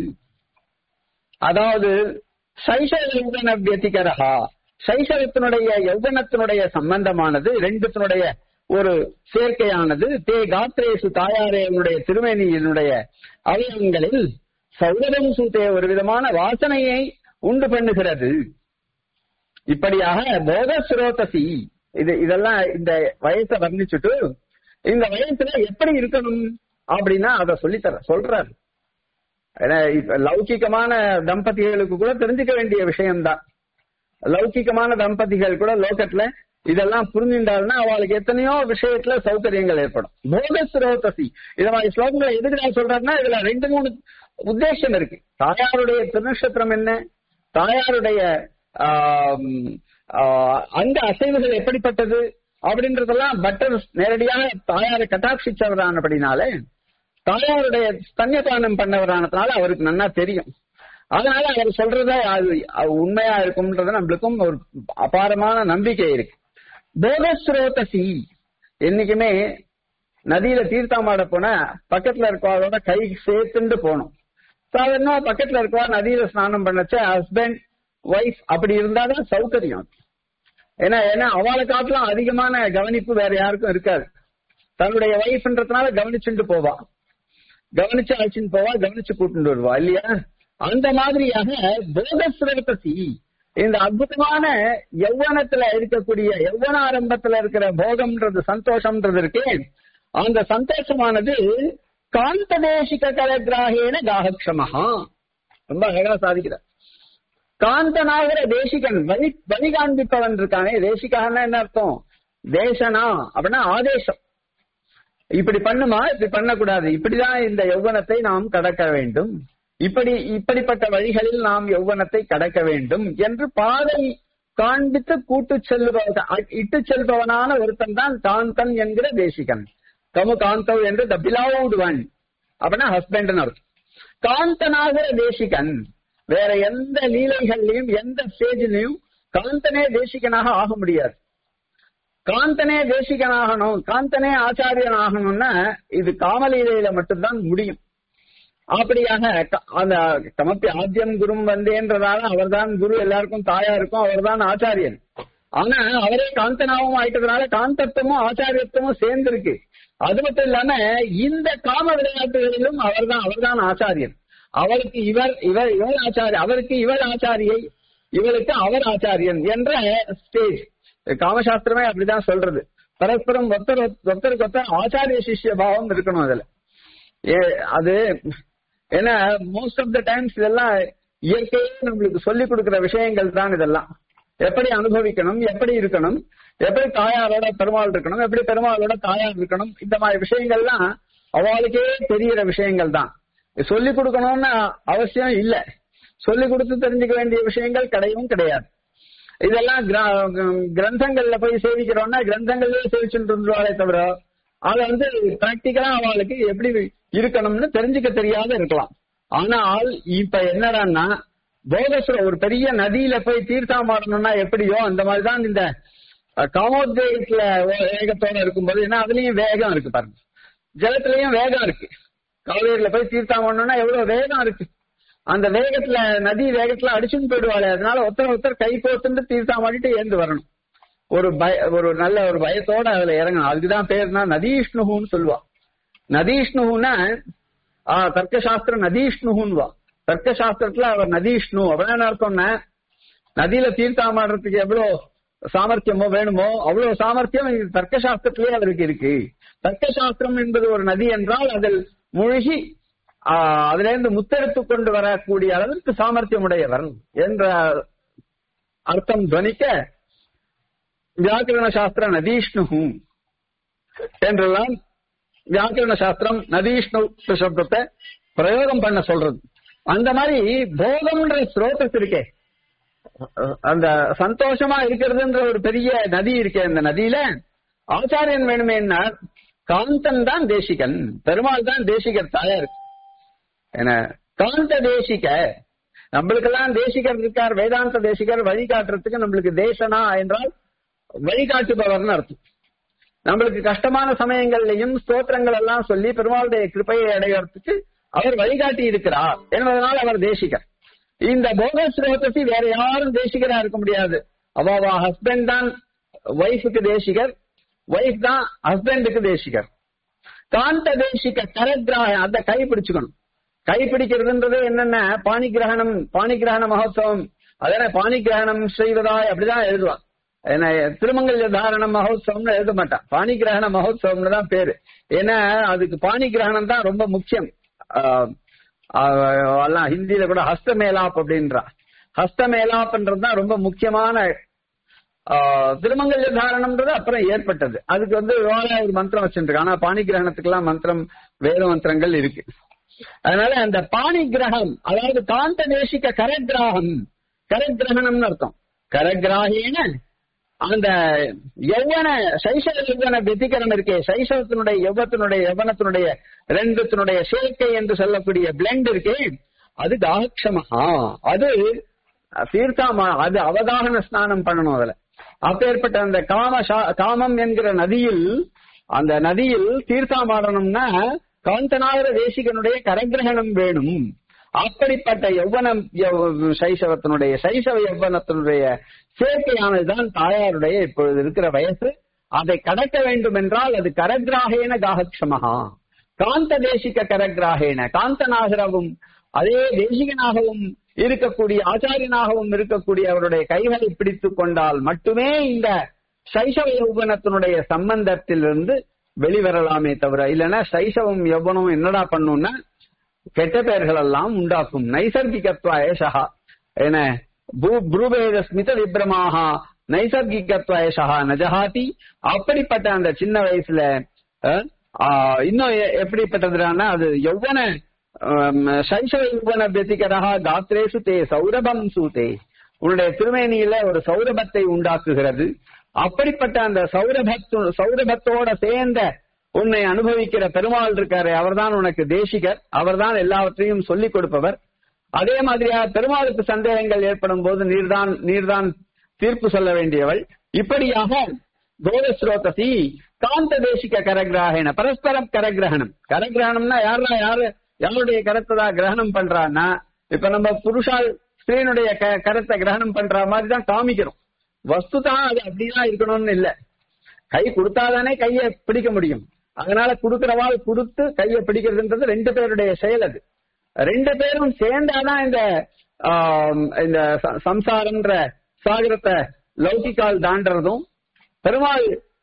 அதாவது சைஷவ யௌவன வியதிகரஹா சைஷவத்தினுடைய யௌவனத்தினுடைய சம்பந்தமானது ரெண்டுத்தினுடைய ஒரு சேர்க்கையானது தே காத்ரேசு தாயாரேனுடைய திருமேனியினுடைய அவயவங்களில் சௌரபம் சூத்தே ஒரு விதமான வாசனையை உண்டு பண்ணுகிறது இப்படியாக போத சுரோதசி இது இதெல்லாம் இந்த வயசை வர்ணிச்சுட்டு இந்த வயசுல எப்படி இருக்கணும் அப்படின்னா அதை சொல்லித்தர சொல்றாரு ஏன்னா இப்ப லௌகிகமான தம்பதிகளுக்கு கூட தெரிஞ்சுக்க வேண்டிய விஷயம்தான் லௌகிகமான தம்பதிகள் கூட லோகத்துல இதெல்லாம் புரிஞ்சுட்டாருன்னா அவளுக்கு எத்தனையோ விஷயத்துல சௌகரியங்கள் ஏற்படும் போத சுரோதசி இத மாதிரி ஸ்லோகங்களை எதுக்கு நான் சொல்றேன்னா இதுல ரெண்டு மூணு உத்தேசம் இருக்கு தாயாருடைய திருநட்சத்திரம் என்ன தாயாருடைய அந்த அசைவுகள் எப்படிப்பட்டது அப்படின்றதெல்லாம் பட்டர் நேரடியாக தாயாரை கட்டாட்சிச்சவரானபடினாலே தாயாருடைய ஸ்தன்யபானம் பண்ணவரானதுனால அவருக்கு நன்னா தெரியும் அதனால அவர் சொல்றத அது உண்மையா இருக்கும்ன்றது நம்மளுக்கும் ஒரு அபாரமான நம்பிக்கை இருக்கு போகஸ்ரோதசி என்னைக்குமே நதியில தீர்த்தமாட போனா பக்கத்துல இருக்கவாளோட கை சேர்த்துண்டு போகணும் சாதாரணமா பக்கத்துல இருக்கவா நதியில ஸ்நானம் பண்ணச்ச ஹஸ்பண்ட் ஒய்ஃப் அப்படி இருந்தாதான் சௌகரியம் ஏன்னா ஏன்னா அவளை காட்டிலும் அதிகமான கவனிப்பு வேற யாருக்கும் இருக்காது தன்னுடைய ஒய்ஃப்ன்றதுனால கவனிச்சுட்டு போவா கவனிச்சு அழைச்சிட்டு போவா கவனிச்சு கூட்டிட்டு வருவா இல்லையா அந்த மாதிரியாக போகஸ்ரகசி இந்த அற்புதமான யௌவனத்துல இருக்கக்கூடிய யௌவன ஆரம்பத்துல இருக்கிற போகம்ன்றது சந்தோஷம்ன்றது இருக்கே அந்த சந்தோஷமானது காந்ததேசிக கலகிராகேன காகக்ஷமஹா ரொம்ப அழகா சாதிக்கிறார் காந்தனாகிற தேசிகன் வழி வழி காண்பிப்பவன் இருக்கானே தேசிகான்னா என்ன அர்த்தம் தேசனா அப்படின்னா ஆதேசம் இப்படி பண்ணுமா இப்படி பண்ணக்கூடாது இப்படிதான் இந்த யௌவனத்தை நாம் கடக்க வேண்டும் இப்படி இப்படிப்பட்ட வழிகளில் நாம் யௌவனத்தை கடக்க வேண்டும் என்று பாதை காண்பித்து கூட்டு செல்பவன் இட்டு செல்பவனான ஒருத்தன் தான் காந்தன் என்கிற தேசிகன் கமு காந்தவ் என்று த பிலவுட் ஒன் அப்படின்னா ஹஸ்பண்ட் அர்த்தம் காந்தனாகிற தேசிகன் வேற எந்த லீலைகள்லயும் எந்த ஸ்டேஜ்லயும் காந்தனே தேசிகனாக ஆக முடியாது காந்தனே தேசிகனாகணும் காந்தனே ஆச்சாரியன் ஆகணும்னா இது காமலீலையில மட்டும்தான் முடியும் அப்படியாக அந்த தமப்பி ஆத்தியம் குரும் வந்தேன்றதால அவர்தான் குரு எல்லாருக்கும் தாயா இருக்கும் அவர்தான் ஆச்சாரியன் ஆனா அவரே காந்தனாவும் ஆயிட்டதுனால காந்தத்துவமும் ஆச்சாரியத்துவமும் சேர்ந்திருக்கு அது மட்டும் இல்லாம இந்த காம விளையாட்டுகளிலும் அவர்தான் அவர்தான் ஆச்சாரியன் அவருக்கு இவர் இவர் இவர் ஆச்சாரிய அவருக்கு இவர் ஆச்சாரியை இவருக்கு அவர் ஆச்சாரியன் என்ற ஸ்டேஜ் காமசாஸ்திரமே அப்படிதான் சொல்றது பரஸ்பரம் ஒருத்தர் ஒருத்தருக்கு ஒருத்தர் ஆச்சாரிய சிஷ்ய பாவம் இருக்கணும் அதுல ஏ அது ஏன்னா மோஸ்ட் ஆஃப் த டைம்ஸ் இதெல்லாம் இயற்கையே நம்மளுக்கு சொல்லிக் கொடுக்கிற விஷயங்கள் தான் இதெல்லாம் எப்படி அனுபவிக்கணும் எப்படி இருக்கணும் எப்படி தாயாரோட பெருமாள் இருக்கணும் எப்படி பெருமாளோட தாயார் இருக்கணும் இந்த மாதிரி விஷயங்கள்லாம் அவளுக்கே தெரிகிற விஷயங்கள் தான் சொல்லிக் கொடுக்கணும்னு அவசியம் இல்ல சொல்லிக் கொடுத்து தெரிஞ்சுக்க வேண்டிய விஷயங்கள் கிடையவும் கிடையாது இதெல்லாம் கிர- கிரந்தங்கள்ல போய் சேவிக்கிறோம்னா கிரந்தங்கள்லயே சேவிச்சுட்டு இருந்துருவாளே தவிர அதை வந்து பிராக்டிக்கலா அவளுக்கு எப்படி இருக்கணும்னு தெரிஞ்சுக்க தெரியாத இருக்கலாம் ஆனால் இப்ப என்னடான்னா போகசுர ஒரு பெரிய நதியில போய் தீர்த்தாமாடணும்னா எப்படியோ அந்த மாதிரிதான் இந்த அஹ், காமோத்வேகத்துல வே- வேகத்தோட இருக்கும்போது ஏன்னா அதுலயும் வேகம் இருக்கு பாருங்க ஜலத்திலயும் வேகம் இருக்கு காவேரியில போய் தீர்த்தாமடணும்னா எவ்வளவு வேகம் இருக்கு அந்த வேகத்துல நதி வேகத்துல அடிச்சுன்னு போயிடுவாளே அதனால ஒருத்தர் ஒருத்தர் கை கோத்துட்டு தீர்த்தாமாடிட்டு ஏந்து வரணும் ஒரு பய ஒரு நல்ல ஒரு பயத்தோட அதுல இறங்கணும் அதுக்குதான் பேர்னா நதீஷ்ணுன்னு சொல்லுவா நதீஷ்ணுன்னா ஆஹ் தர்க்கசாஸ்திரம் நதீஷ்ணுவா தர்க்கசாஸ்திரத்துல அவர் நதீஷ்ணு அப்படின்னு அர்த்தம்னா நதியில தீர்த்தாமாடுறதுக்கு எவ்வளவு சாமர்த்தியமோ வேணுமோ அவ்வளவு சாமர்த்தியம் இது தர்க்கசாஸ்திரத்திலேயே அவருக்கு இருக்கு தர்க்கசாஸ்திரம் என்பது ஒரு நதி என்றால் அதில் மூழ்கி ஆஹ் அதுல இருந்து முத்தெடுத்து கொண்டு வரக்கூடிய அளவிற்கு சாமர்த்தியம் உடையவர் என்ற அர்த்தம் துவனிக்க வியாக்கரண சாஸ்திர நதீஷ்ணு என்றெல்லாம் வியாக்கரண சாஸ்திரம் நதீஷ்ணு சப்தத்தை பிரயோகம் பண்ண சொல்றது அந்த மாதிரி போகம்ன்ற ஸ்ரோதஸ் இருக்கே அந்த சந்தோஷமா இருக்கிறதுன்ற ஒரு பெரிய நதி இருக்கே அந்த நதியில ஆச்சாரியன் வேணுமேன்னா காந்தன் தான் தேசிகன் பெருமாள் தான் தேசிகர் தாயார் என்ன காந்த தேசிக நம்மளுக்கெல்லாம் தேசிகர் இருக்கார் வேதாந்த தேசிகர் வழிகாட்டுறதுக்கு நம்மளுக்கு தேசனா என்றால் வழிகாட்டுபவர்னு அர்த்தம் நம்மளுக்கு கஷ்டமான சமயங்கள்லையும் ஸ்தோத்திரங்கள் எல்லாம் சொல்லி பெருமாளுடைய கிருப்பையை அடையறதுக்கு அவர் வழிகாட்டி இருக்கிறார் என்பதனால் அவர் தேசிகர் இந்த போக ஸ்ரோதசி வேற யாரும் தேசிகரா இருக்க முடியாது அவ ஹஸ்பண்ட் தான் ஒய்ஃபுக்கு தேசிகர் ஒய்ஃப் தான் ஹஸ்பண்டுக்கு தேசிகர் காந்த தேசிக கரகிராக அந்த கை பிடிச்சுக்கணும் கை பிடிக்கிறதுன்றது என்னென்ன பாணி கிரகணம் பாணி கிரகண மகோத்சவம் அதான பாணி கிரகணம் செய்வதாய் அப்படிதான் எழுதுவான் என்ன திருமங்கல்ய தாரணம் மகோத்சவம்னு எழுத மாட்டான் பாணி கிரகண மகோத்சவம்னு தான் பேரு ஏன்னா அதுக்கு பாணி கிரகணம் தான் ரொம்ப முக்கியம் ஆஹ் ஆஹ் எல்லாம் ஹிந்தியில கூட ஹஸ்த மேலாப் அப்படின்றா ஹஸ்த மேலாப்ன்றது தான் ரொம்ப முக்கியமான ஆஹ் திருமங்கல்ய தாரணம்ன்றது அப்புறம் ஏற்பட்டது அதுக்கு வந்து வேற ஒரு மந்திரம் வச்சுருக்கு ஆனா பாணி கிரகணத்துக்கெல்லாம் மந்திரம் வேத மந்திரங்கள் இருக்கு அதனால அந்த பாணி கிரகம் அதாவது காந்த தேசிக கரகிராகம் கரகிரகணம்னு அர்த்தம் கரகிராகின அந்த யௌவன சைசவ யௌவன வெத்திகரம் இருக்கே சைசவத்தினுடைய யௌவத்தினுடைய யௌவனத்தினுடைய ரெண்டுத்தினுடைய சேர்க்கை என்று சொல்லக்கூடிய பிளெண்ட் இருக்கே அது தாகக்ஷமஹா அது தீர்த்தாமா அது அவதாகன ஸ்நானம் பண்ணணும் அதுல அப்பேற்பட்ட அந்த காம சா- காமம் என்கிற நதியில் அந்த நதியில் தீர்த்தாமாடணும்னா காந்தநாதர தேசிகனுடைய கரகிரகணம் வேணும் அப்படிப்பட்ட யௌவனம் யௌ- சைசவத்தினுடைய சைசவ யௌவனத்தினுடைய சேர்க்கையானதுதான் தாயாருடைய இப்பொழுது இருக்கிற வயசு அதை கடக்க வேண்டும் என்றால் அது கரகிராகேன காகக்ஷமஹா காந்த தேசிக கரகிராகேன காந்தநாகரவும் அதே தேசிகனாகவும் இருக்கக்கூடிய ஆச்சாரியனாகவும் இருக்கக்கூடிய அவருடைய கைகளை பிடித்துக் கொண்டால் மட்டுமே இந்த சைசவ யௌவனத்தினுடைய சம்பந்தத்திலிருந்து வெளிவரலாமே தவிர இல்லைன்னா சைசவம் யௌவனம் என்னடா பண்ணும்னா கெட்ட பெயர்கள் எல்லாம் உண்டாக்கும் நைசர்கிகத்வா ஏஷா என புருவேத ஸ்மித விப்ரமாக நைசர்கிகத்வா ஏஷா நஜஹாதி அப்படிப்பட்ட அந்த சின்ன வயசுல அஹ், ஆஹ், இன்னும் எ- எப்படிப்பட்டதுன்னா அது யௌவன ஆம், சைசவ யௌவன வெத்திகரா காத்திரேசு தே சௌரபம் சூதே உன்னுடைய திருமேனியில ஒரு சௌரபத்தை உண்டாக்குகிறது அப்படிப்பட்ட அந்த சௌரபத்து சௌரபத்தோட சேர்ந்த உன்னை அனுபவிக்கிற பெருமாள் இருக்காரு அவர்தான் உனக்கு தேசிகர் அவர்தான் எல்லாவற்றையும் சொல்லிக் கொடுப்பவர் அதே மாதிரியா பெருமாளுக்கு சந்தேகங்கள் ஏற்படும் போது நீர்தான் நீர்தான் தீர்ப்பு சொல்ல வேண்டியவள் இப்படியாக கோதஸ்ரோதசி காந்த தேசிக கரகிராகன பரஸ்பரம் கரகிரகணம் கரகிரகணம்னா யாரா யாரு யாருடைய கரத்தை தான் கிரகணம் பண்றான்னா இப்ப நம்ம புருஷால் ஸ்திரீனுடைய க- கரத்தை கிரகணம் பண்ற மாதிரி தான் காமிக்கிறோம் வஸ்து தான் அது அப்படிதான் இருக்கணும்னு இல்ல கை கொடுத்தாதானே கையை பிடிக்க முடியும் அதனால கொடுக்கிறவாள் கொடுத்து கையை பிடிக்கிறதுன்றது ரெண்டு பேருடைய செயல் அது ரெண்டு பேரும் சேர்ந்தாதான் இந்த ஆம், இந்த ச- சம்சாரம்ன்ற சாகரத்தை லௌகிக்கால் தாண்டறதும் பெருமாள்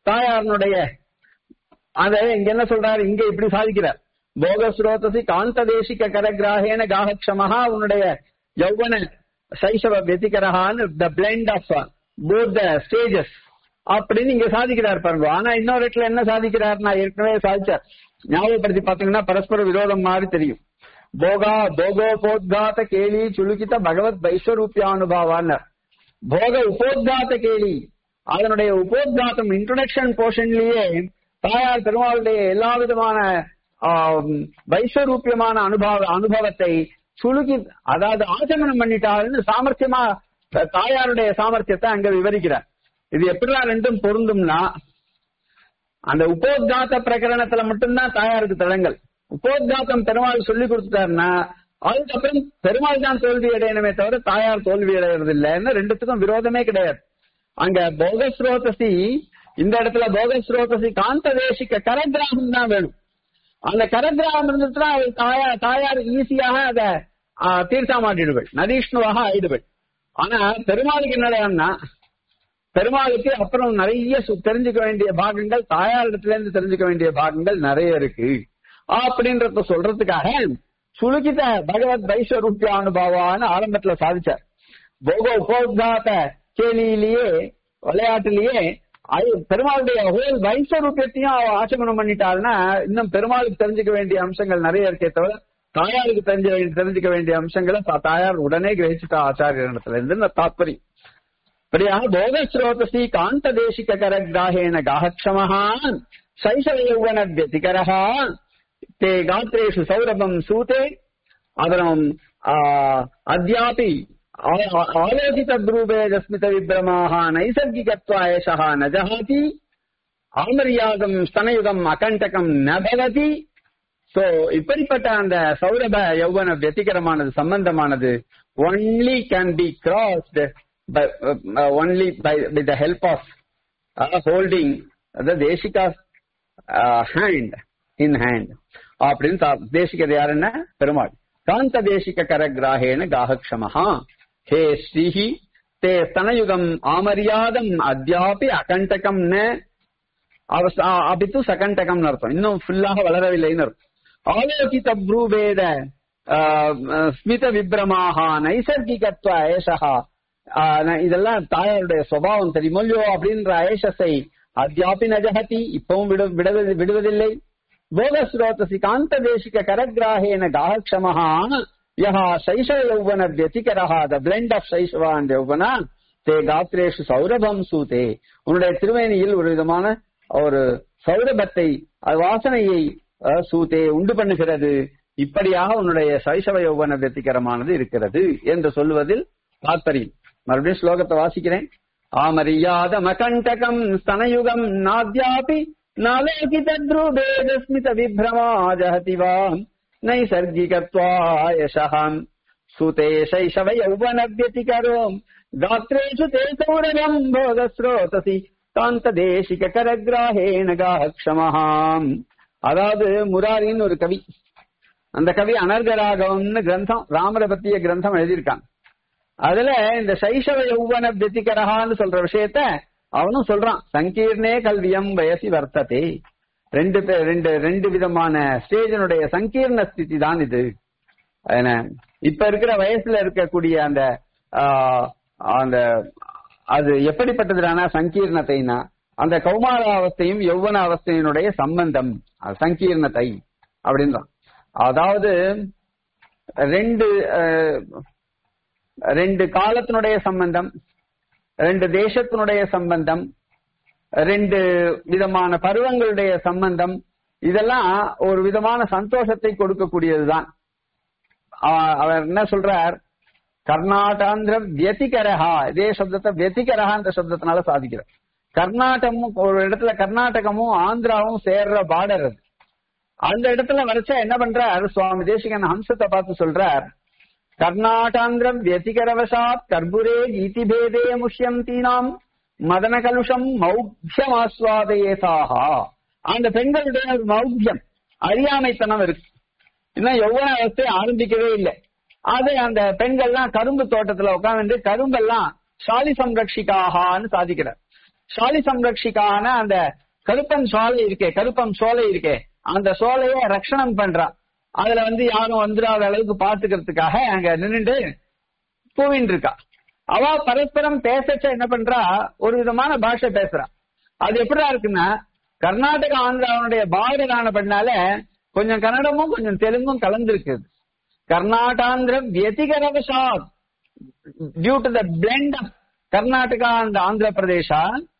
தாயாரனுடைய அத இங்க என்ன சொல்றாரு இங்க இப்படி சாதிக்கிறார் போக ஸ்ரோதசி காந்த தேசிக கரகிராகேன காகக்ஷமஹா உன்னுடைய யௌவன சைசவ வெதிகரஹான்னு the blend of both the stages அப்படின்னு இங்க சாதிக்கிறார் பாருங்க ஆனா இன்னொரு இடத்துல என்ன சாதிக்கிறார் நான் ஏற்கனவே சாதிச்சார் ஞாபகப்படுத்தி பாத்தீங்கன்னா பரஸ்பர விரோதம் மாதிரி தெரியும் போகா போகோபோத்காத கேலி சுலுக்கித்த பகவத் வைஸ்வரூபியானுபாவான்னு போக உபோத்காத கேலி அதனுடைய உபோத்காத்தம் இன்ட்ரோடக்ஷன் போர்ஷன்லயே தாயார் பெருமாளுடைய எல்லா விதமான ஆம், வைஸ்வரூபியமான அனுபவ அனுபவத்தை சுலுக்கி அதாவது ஆச்சமனம் பண்ணிட்டாருன்னு சாமர்த்தியமா த- தாயாருடைய சாமர்த்தியத்தை அங்க விவரிக்கிறார் இது எப்படிலாம் ரெண்டும் பொருந்தும்னா அந்த உபோத்காத்த பிரகரணத்துல மட்டும்தான் தாயாருக்கு தடங்கள் உபோத்காத்தம் பெருமாள் சொல்லி கொடுத்துட்டாருன்னா அதுக்கப்புறம் பெருமாள் தான் தோல்வி அடையணுமே தவிர தாயார் தோல்வி அடைகிறது இல்லைன்னு ரெண்டுத்துக்கும் விரோதமே கிடையாது அங்க போகஸ்ரோதசி இந்த இடத்துல போகஸ்ரோதசி காந்த தேசிக்க கரகிராகம் தான் வேணும் அந்த கரகிராகம் இருந்துச்சுன்னா அவள் தாயார் தாயார் ஈஸியாக அதை தீர்த்தா மாட்டிடுவள் நதீஷ்ணுவாக ஆயிடுவள் ஆனா பெருமாளுக்கு என்னடான்னா பெருமாளுக்கு அப்புறம் நிறைய சு- தெரிஞ்சுக்க வேண்டிய பாகங்கள் தாயாரிடத்துல இருந்து தெரிஞ்சுக்க வேண்டிய பாகங்கள் நிறைய இருக்கு அப்படின்றத சொல்றதுக்காக சுலுக்கித பகவத் வைஸ்வரூபிய அனுபவான்னு ஆரம்பத்துல சாதிச்சார் போக உபோத்காத கேலியிலேயே விளையாட்டுலயே அது- பெருமாளுடைய ஹோல் வைஸ்வரூபியத்தையும் அவ ஆச்சமனம் பண்ணிட்டாள்னா இன்னும் பெருமாளுக்கு தெரிஞ்சுக்க வேண்டிய அம்சங்கள் நிறைய இருக்கே தவிர தாயாருக்கு தெரிஞ்ச தெரிஞ்சுக்க வேண்டிய அம்சங்களை தா- தாயார் உடனே கிரகிச்சுட்டா ஆச்சாரியனிடத்துல இருந்து இந்த தாத்பரியம் அப்படியாக போகஸ்ரோதசி காந்த தேசிக கரகிராகேண காஹக்ஷமஹா சைசவ யௌவன व्यतिकरः ते गात्रेषु सौरभम् सूते अदनम् अद्यापि आलोचितद्रूपेदस्मितविभ्रमाः नैसर्गिकत्वा एषः न जहाति ஆமரியாகம் ஸ்தனயுகம் அகண்டகம் நபவதி சோ இப்படிப்பட்ட அந்த சௌரப யௌவன வெத்திகரமானது சம்பந்தமானது only can be crossed only by with the help of holding the Desika hand in hand அப்படின்னு சா- தேசிகது யாருன்னா பெருமாள் காந்த தேசிக கரகிராகேன காகக்ஷமஹா ஹே ஸ்ரீஹி தே ஸ்தனயுகம் ஆமரியாதம் அத்யாபி அகண்டகம் ந அவஸ்- ஆ, அபித்து சகண்டகம்னு அர்த்தம் இன்னும் ஃபுல்லாக வளரவில்லைன்னு அர்த்தம் ஆலோகித ப்ரூவேத ஆ, ஆ, ஸ்மித விப்ரமாக நைசர்கிகத்வ ஏஷா இதெல்லாம் தாயாருடைய சுபாவம் தெரியுமோ இல்லையோ அப்படின்ற ஏஷஸை அத்தியாபி நஜகதி இப்பவும் விடு- விடுவது- விடுவதில்லை போகஸ்ரோதசி காந்த தேசிக கரகிராகேன காகக்ஷமஹா யஹ சைஷவ யௌவன வியதிகரஹா த பிளெண்ட் ஆஃப் சைஷவா அண்ட் யௌவனா தே காத்ரேஷு சௌரபம் சூதே உன்னுடைய திருவேணியில் ஒரு விதமான ஒரு சௌரபத்தை அது வாசனையை அஹ், சூதே உண்டு பண்ணுகிறது இப்படியாக உன்னுடைய சைஷவ யௌவன வெத்திகரமானது இருக்கிறது என்று சொல்லுவதில் தாத்பரியம் மறுபடியும் ஸ்லோகத்தை வாசிக்கிறேன் ஆமரியாத மகண்டகம் ஸ்தனயுகம் நாத்யாபி நாலோகிதத்ருபேதஸ்மித விப்ரமா ஜஹதி வா நைசர்கிகத்வாயசஹம் சுதே சைஷவ யௌவன व्यतिकरोम् गात्रेषु ते सौरभम् भोगस्रोतसि காந்த தேசிக கரகிராகேன காக்ஷமஹாம் அதாவது முராரின்னு ஒரு கவி அந்த கவி அனர்கராகவம்னு கிரந்தம் ராமரை பத்திய கிரந்தம் எழுதியிருக்கான் அதுல இந்த சைஷவ யௌவன வெத்திகரகான்னு சொல்ற விஷயத்த அவனும் சொல்றான் சங்கீர்ணே கல்வியம் வயசி வர்த்ததே ரெண்டு பே- ரெண்டு ரெண்டு விதமான ஸ்டேஜனுடைய சங்கீர்ண ஸ்திதி தான் இது என்ன, இப்ப இருக்கிற வயசுல இருக்கக்கூடிய அந்த ஆ, அந்த அது எப்படிப்பட்டதுனா சங்கீர்ணத்தைனா அந்த கௌமார அவஸ்தையும் யௌவன அவஸ்தையினுடைய சம்பந்தம் அது சங்கீர்ணத்தை அப்படின்றான் அதாவது ரெண்டு அஹ், ரெண்டு காலத்தினுடைய சம்பந்தம் ரெண்டு தேசத்தினுடைய சம்பந்தம் ரெண்டு விதமான பருவங்களுடைய சம்பந்தம் இதெல்லாம் ஒரு விதமான சந்தோஷத்தை கொடுக்கக்கூடியதுதான் ஆ- அவர் என்ன சொல்றார் கர்நாடாந்திர வியதிகரஹா இதே சப்தத்தை வியதிகரஹான்ற சப்தத்தினால சாதிக்கிறார் கர்நாடகமும் ஒரு இடத்துல கர்நாடகமும் ஆந்திராவும் சேர்ற பார்டர் அது அந்த இடத்துல வரைச்சா என்ன பண்றார் சுவாமி தேசிகன் ஹம்சத்தை பார்த்து சொல்றார் கர்நாடாந்திரம் வியதிகரவசாத் கர்புரே கீதிபேதே முஷ்யந்தீனாம் மதன கலுஷம் மௌக்யமாஸ்வாதயேதாக அந்த பெண்களுடைய ஒரு மௌக்யம் அறியாமைத்தனம் இருக்கு இன்னும் யௌவன அவஸ்தை ஆரம்பிக்கவே இல்லை அது அந்த பெண்கள்லாம் கரும்பு தோட்டத்துல உட்கார்ந்து கரும்பெல்லாம் சாலி சம்ரட்சிக்காகான்னு சாதிக்கிறார் சாலி சம்ரட்சிக்கான அந்த கருப்பன் சோலை இருக்கே கருப்பம் சோலை இருக்கே அந்த சோலைய ரட்சணம் பண்றா அதுல வந்து யாரும் வந்துடாத அளவுக்கு பாத்துக்கிறதுக்காக அங்க நின்னுட்டு பூவின் இருக்கா அவ பரஸ்பரம் பேசச்ச என்ன பண்றா ஒரு விதமான பாஷை பேசுறா அது எப்படிடா இருக்குன்னா கர்நாடக ஆந்திராவுடைய பார்டரான பண்ணால கொஞ்சம் கன்னடமும் கொஞ்சம் தெலுங்கும் கலந்துருக்குது கர்நாடாந்திர வியதிகரவசாத் due to the blend of Karnataka and Andhra Pradesh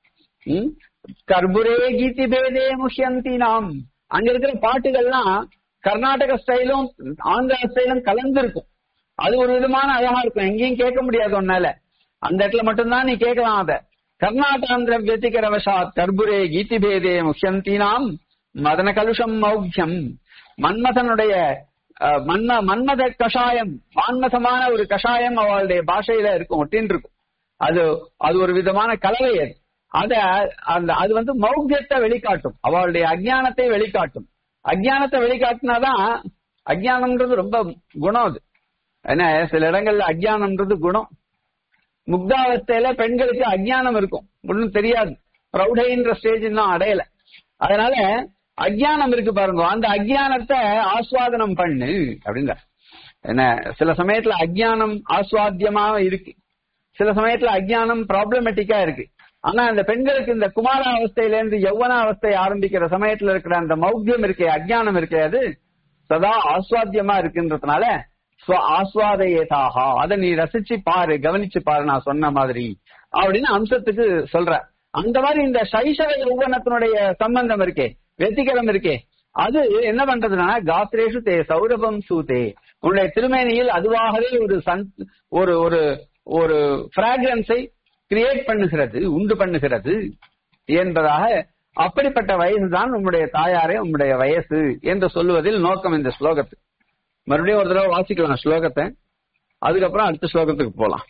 hmm, கர்புரே கீதி பேதே முஹ்யந்தி நாம் அங்க இருக்கிற பாட்டுகள்லாம் கர்நாடக ஸ்டைலும் ஆந்திரா ஸ்டைலும் கலந்துருக்கும் அது ஒரு விதமான அழகா இருக்கும் எங்கேயும் கேட்க முடியாது உன்னால அந்த இடத்துல மட்டும்தான் நீ கேட்கலாம் அத கர்நாடாந்திர வியதிகரவசாத் கர்புரே கீதி பேதே முஹ்யந்தி நாம் மதன கலுஷம் மௌக்யம் மன்மதனுடைய அஹ், மன்ம மன்மத கஷாயம் மான்மதமான ஒரு கஷாயம் அவளுடைய பாஷையில இருக்கும் ஒட்டின்னு இருக்கும் அது அது ஒரு விதமான கலவை அது அத அந்த அது வந்து மௌக்கியத்தை வெளிக்காட்டும் அவளுடைய அஜ்ஞானத்தை வெளிக்காட்டும் அஜ்ஞானத்தை வெளிக்காட்டினாதான் அஜ்ஞானம்ன்றது ரொம்ப குணம் அது ஏன்னா சில இடங்கள்ல அஜ்ஞானம்ன்றது குணம் முக்தாவஸ்தையில பெண்களுக்கு அஜ்ஞானம் இருக்கும் ஒன்றும் தெரியாது பிரௌடைன்ற ஸ்டேஜ் இன்னும் அடையல அதனால அஜ்ஞானம் இருக்கு பாருங்க அந்த அஜ்ஞானத்தை ஆஸ்வாதனம் பண்ணு அப்படின்ற என்ன சில சமயத்துல அஜ்ஞானம் ஆஸ்வாத்தியமா இருக்கு சில சமயத்துல அஜ்ஞானம் ப்ராப்ளமேட்டிக்கா இருக்கு ஆனா அந்த பெண்களுக்கு இந்த குமார அவஸ்தையில இருந்து யௌவன அவஸ்தை ஆரம்பிக்கிற சமயத்துல இருக்கிற அந்த மௌக்கியம் இருக்கே அஜ்ஞானம் இருக்கே அது சதா ஆஸ்வாத்தியமா இருக்குன்றதுனால ஸ்வ ஆஸ்வாதயேதாக அதை நீ ரசிச்சு பாரு கவனிச்சு பாரு நான் சொன்ன மாதிரி அப்படின்னு அம்சத்துக்கு சொல்ற அந்த மாதிரி இந்த சைஷவ யௌவனத்தினுடைய சம்பந்தம் இருக்கே வெத்திகரம் இருக்கே அது என்ன பண்றதுன்னா காத்ரேஷு தே சௌரபம் சூதே உன்னுடைய திருமேனியில் அதுவாகவே ஒரு சன் ஒரு ஒரு ஒரு பிராக்ரன்ஸை கிரியேட் பண்ணுகிறது உண்டு பண்ணுகிறது என்பதாக அப்படிப்பட்ட வயசுதான் உம்முடைய தாயாரே உம்முடைய வயசு என்று சொல்லுவதில் நோக்கம் இந்த ஸ்லோகத்து மறுபடியும் ஒரு தடவை வாசிக்கலாம் ஸ்லோகத்தை அதுக்கப்புறம் அடுத்த ஸ்லோகத்துக்கு போலாம்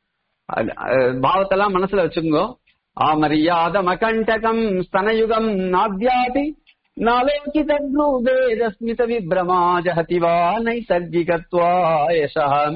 அது- அஹ் பாவத்தெல்லாம் மனசுல வச்சுக்கோ ஆமரியாதமகண்டகம் ஸ்தனயுகம் நாத்யாபி நாலோகித வேதஸ்மித விப்ரமா ஜஹதி வா நைசர்கிகத்வா யசஹம்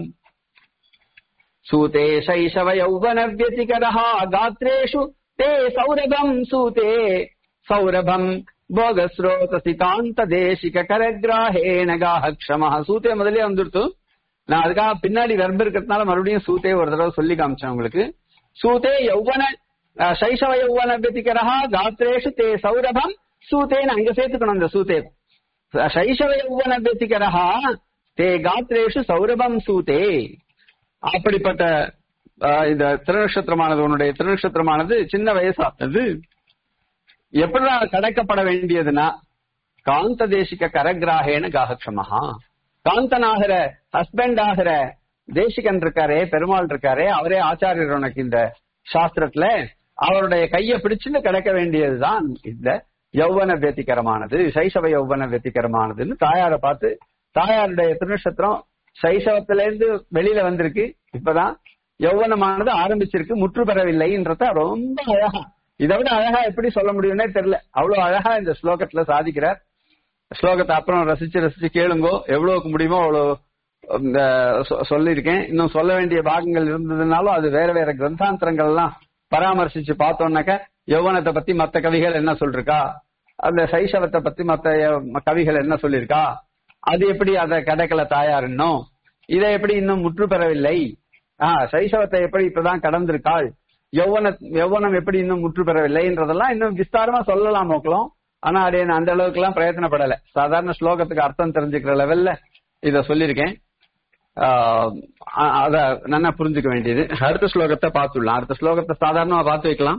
सूते शैशव यौवन व्यतिकरः गात्रेषु ते सौरभम् सूते सौरभम् भोगस्रोतसि காந்ததேசிக கரகிராஹேன காஹ க்ஷமஹ சூத்தே முதலே வந்துருத்து நான் அதுக்காக பின்னாடி வெர்பு இருக்கிறதுனால மறுபடியும் சூத்தே ஒரு தடவை சொல்லி காமிச்சேன் உங்களுக்கு சூதே யௌவன அஹ், சைஷவ யௌவன व्यतिकरः காத்ரேஷு தே சௌரபம் சூதேன்னு அங்க சேர்த்துக்கணும் அந்த சூத்தே சைஷவ யௌவன व्यतिकरः தே காத்ரேஷு சௌரபம் சூதே அப்படிப்பட்ட ஆஹ், இந்த திருநக்ஷத்திரமானது உன்னுடைய திருநக்ஷத்திரமானது சின்ன வயசானது எப்படி கடக்கப்பட வேண்டியதுன்னா காந்த தேசிக கரகிராகேன காகக்ஷமஹா காந்தனாகிற ஹஸ்பண்ட் ஆகிற தேசிகன் இருக்காரே பெருமாள் இருக்காரே அவரே ஆச்சாரியர் உனக்கு இந்த சாஸ்திரத்துல அவருடைய கையை பிடிச்சுன்னு கிடக்க வேண்டியதுதான் இந்த யௌவன வெத்திகரமானது சைசவ யௌவன வெத்திகரமானதுன்னு தாயாரை பார்த்து தாயாருடைய திருநட்சத்திரம் சைசவத்துல இருந்து வெளியில வந்திருக்கு இப்பதான் யௌவனமானது ஆரம்பிச்சிருக்கு முற்று பெறவில்லைன்றத ரொம்ப அழகா இதை விட அழகா எப்படி சொல்ல முடியும்னே தெரியல அவ்வளவு அழகா இந்த ஸ்லோகத்துல சாதிக்கிறார் ஸ்லோகத்தை அப்புறம் ரசிச்சு ரசிச்சு கேளுங்கோ எவ்வளவுக்கு முடியுமோ அவ்வளவு இந்த சொ- சொல்லியிருக்கேன் இன்னும் சொல்ல வேண்டிய பாகங்கள் இருந்ததுனாலும் அது வேற வேற கிரந்தாந்தரங்கள் எல்லாம் பராமர்சிச்சு பார்த்தோம்னாக்க யௌவனத்தை பத்தி மத்த கவிகள் என்ன சொல்லிருக்கா அந்த சைசவத்தை பத்தி மத்த ய- கவிகள் என்ன சொல்லியிருக்கா அது எப்படி அதை கடக்கல தாயார் இன்னும் இதை எப்படி இன்னும் முற்று பெறவில்லை ஆஹ் சைசவத்தை எப்படி இப்பதான் கடந்திருக்காள் யௌவன யௌவனம் எப்படி இன்னும் முற்று பெறவில்லைன்றதெல்லாம் இன்னும் விஸ்தாரமா சொல்லலாம் நோக்கலாம் ஆனா அதே நான் அந்த அளவுக்கு எல்லாம் பிரயத்தனப்படல சாதாரண ஸ்லோகத்துக்கு அர்த்தம் தெரிஞ்சுக்கிற லெவல்ல இத சொல்லியிருக்கேன் ஆஹ் அ- அத நல்லா புரிஞ்சுக்க வேண்டியது அடுத்த ஸ்லோகத்தை பார்த்துடலாம் அடுத்த ஸ்லோகத்தை சாதாரணமா பார்த்து வைக்கலாம்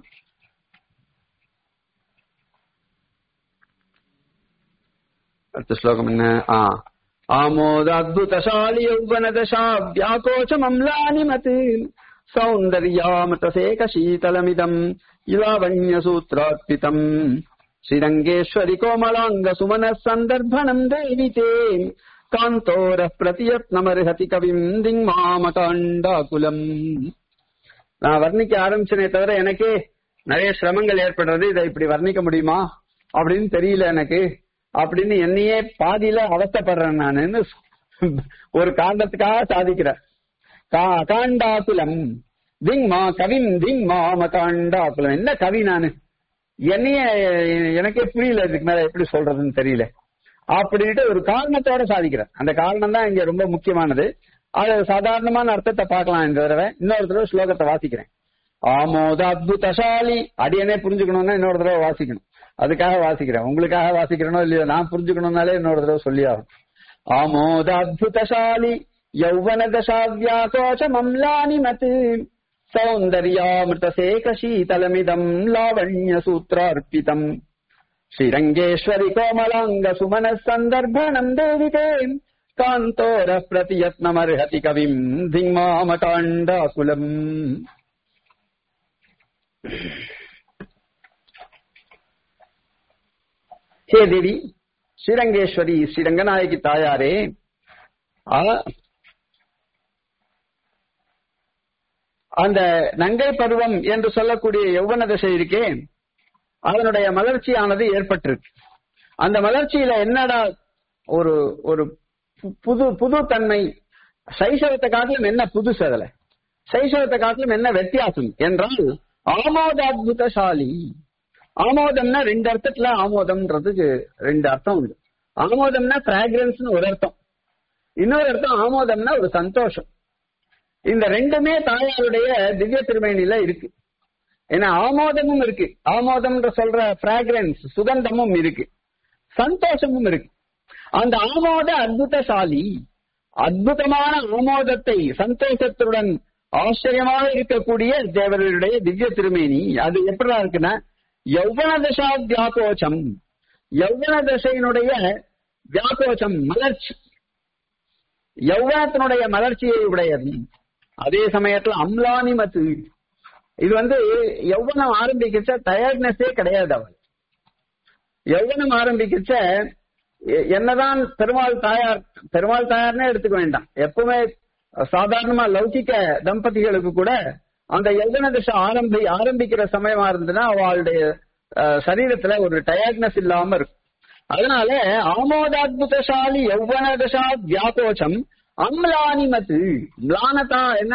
அடுத்த ஸ்லோகம் என்ன ஆ ஆமோதாத்புதசாலி யௌவன தசா வியாகோச்சம் அம்லானி மத் சௌந்தர்யாமதசேக சீதலமிதம் இலாவண்ய சூத்ராத்பிதம் ஸ்ரீரங்கேஸ்வரி கோமலாங்க சுமன சந்தர்ப்பணம் தேவி தே காந்தோர பிரதியத்னமர்ஹதி கவிம் திங்மாமகாண்டாகுலம் நான் வர்ணிக்க ஆரம்பிச்சனே தவிர எனக்கே நிறைய சிரமங்கள் ஏற்படுறது இதை இப்படி வர்ணிக்க முடியுமா அப்படின்னு தெரியல எனக்கு அப்படின்னு என்னையே பாதியில அவஸ்தைப்படுறேன் நானு ஒரு காண்டத்துக்காக சாதிக்கிறேன் கா- காண்டாகுலம் திங்மா கவிம் திங்மா மதாண்டாக்குலம் என்ன கவி நானு என்னைய எனக்கே புரியல இதுக்கு மேல எப்படி சொல்றதுன்னு தெரியல அப்படின்ட்டு ஒரு காரணத்தோட சாதிக்கிறேன் அந்த காரணம் தான் இங்க ரொம்ப முக்கியமானது அது சாதாரணமான அர்த்தத்தை பார்க்கலாம் இந்த தடவை இன்னொரு தடவை ஸ்லோகத்தை வாசிக்கிறேன் ஆமோத அத்புதசாலி அடியனே புரிஞ்சுக்கணும்னா இன்னொரு தடவை வாசிக்கணும் அதுக்காக வாசிக்கிறேன் உங்களுக்காக வாசிக்கிறேனோ இல்லையோ நான் புரிஞ்சுக்கணும்னாலே இன்னொரு தடவை சொல்லி ஆகும் ஆமோத அத்புதசாலி யௌவன தசாவியாசோச்ச மம்லானி மத் சௌந்தர்யாமிருதசேக சீதலமிதம் லாவண்ய சூத்ரார்ப்பிதம் श्रीरङ्गेश्वरि कोमलाङ्ग सुमनः सन्दर्भणम् देविते कान्तोरः प्रतियत्नमर्हति कविम् धिङ्मामकाण्डाकुलम् ஹே தேவி ஸ்ரீரங்கேஸ்வரி ஸ்ரீரங்கநாயகி தாயாரே ஆ, அந்த நங்கை பருவம் என்று சொல்லக்கூடிய யௌவன தசை இருக்கே அதனுடைய மலர்ச்சியானது ஏற்பட்டிருக்கு அந்த மலர்ச்சியில என்னடா ஒரு ஒரு பு- புது புது தன்மை சைசவத்தை காட்டிலும் என்ன புதுசு அதுல சைசவத்தை காட்டிலும் என்ன வித்தியாசம் என்றால் ஆமோதாத்புதசாலி ஆமோதம்னா ரெண்டு அர்த்தத்துல ஆமோதம்ன்றதுக்கு ரெண்டு அர்த்தம் உண்டு ஆமோதம்னா பிராக்ரன்ஸ்னு ஒரு அர்த்தம் இன்னொரு அர்த்தம் ஆமோதம்னா ஒரு சந்தோஷம் இந்த ரெண்டுமே தாயாருடைய திவ்ய திருமேனில இருக்கு ஏன்னா ஆமோதமும் இருக்கு ஆமோதம்ன்ற சொல்ற பிராக்ரன்ஸ் சுகந்தமும் இருக்கு சந்தோஷமும் இருக்கு அந்த ஆமோத அத்புதசாலி அற்புதமான ஆமோதத்தை சந்தோஷத்துடன் ஆச்சரியமாக இருக்கக்கூடிய தேவர்களுடைய திவ்ய திருமேனி அது எப்படிதான் இருக்குன்னா யௌவன தசா வியாபோச்சம் யௌவன தசையினுடைய வியாபோச்சம் மலர்ச்சி யௌவனத்தினுடைய மலர்ச்சியை உடையது அதே சமயத்துல அம்லானி மத்து இது வந்து யௌவனம் ஆரம்பிக்கிச்ச டயர்ட்னஸே கிடையாது அவள் யௌவனம் ஆரம்பிக்கிச்ச எ- என்னதான் பெருமாள் தாயார் பெருமாள் தாயார்னே எடுத்துக்க வேண்டாம் எப்பவுமே சாதாரணமா லௌகிக்க தம்பதிகளுக்கு கூட அந்த யௌவன திசை ஆரம்பி ஆரம்பிக்கிற சமயமா இருந்ததுன்னா அவளுடைய அஹ், சரீரத்துல ஒரு டயர்ட்னஸ் இல்லாம இருக்கும் அதனால ஆமோதாத்புதசாலி யௌவன தசா வியாபோச்சம் அம்லானிமத்து மிளானதா என்ன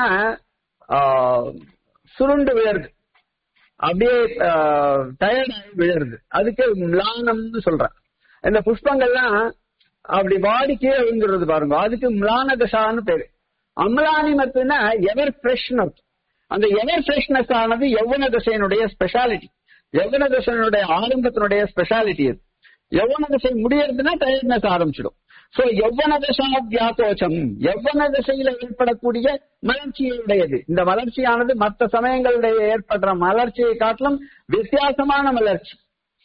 ஆஹ், சுருண்டு விழருது அப்படியே டயர்டாகி விழருது அதுக்கு மிளானம்னு சொல்றேன் இந்த புஷ்பங்கள்லாம் அப்படி வாடி கீழே விழுந்துருது பாருங்க அதுக்கு மிளான தசான்னு பேரு அம்லானி மத்துனா எவர் ஃப்ரெஷ்னஸ் அந்த எவர் ஃப்ரெஷ்னஸ் ஆனது யௌவன தசையினுடைய ஸ்பெஷாலிட்டி யௌவன தசையினுடைய ஆரம்பத்தினுடைய ஸ்பெஷாலிட்டி அது யௌவன தசை முடியறதுன்னா டயர்ட்னஸ் ஆரம்பிச்சிடும் சோ யௌவன தசா வியாபோச்சம் யௌவன தசையில ஏற்படக்கூடிய மலர்ச்சியை உடையது இந்த மலர்ச்சியானது மற்ற சமயங்களுடைய ஏற்படுற மலர்ச்சியை காட்டிலும் வித்தியாசமான மலர்ச்சி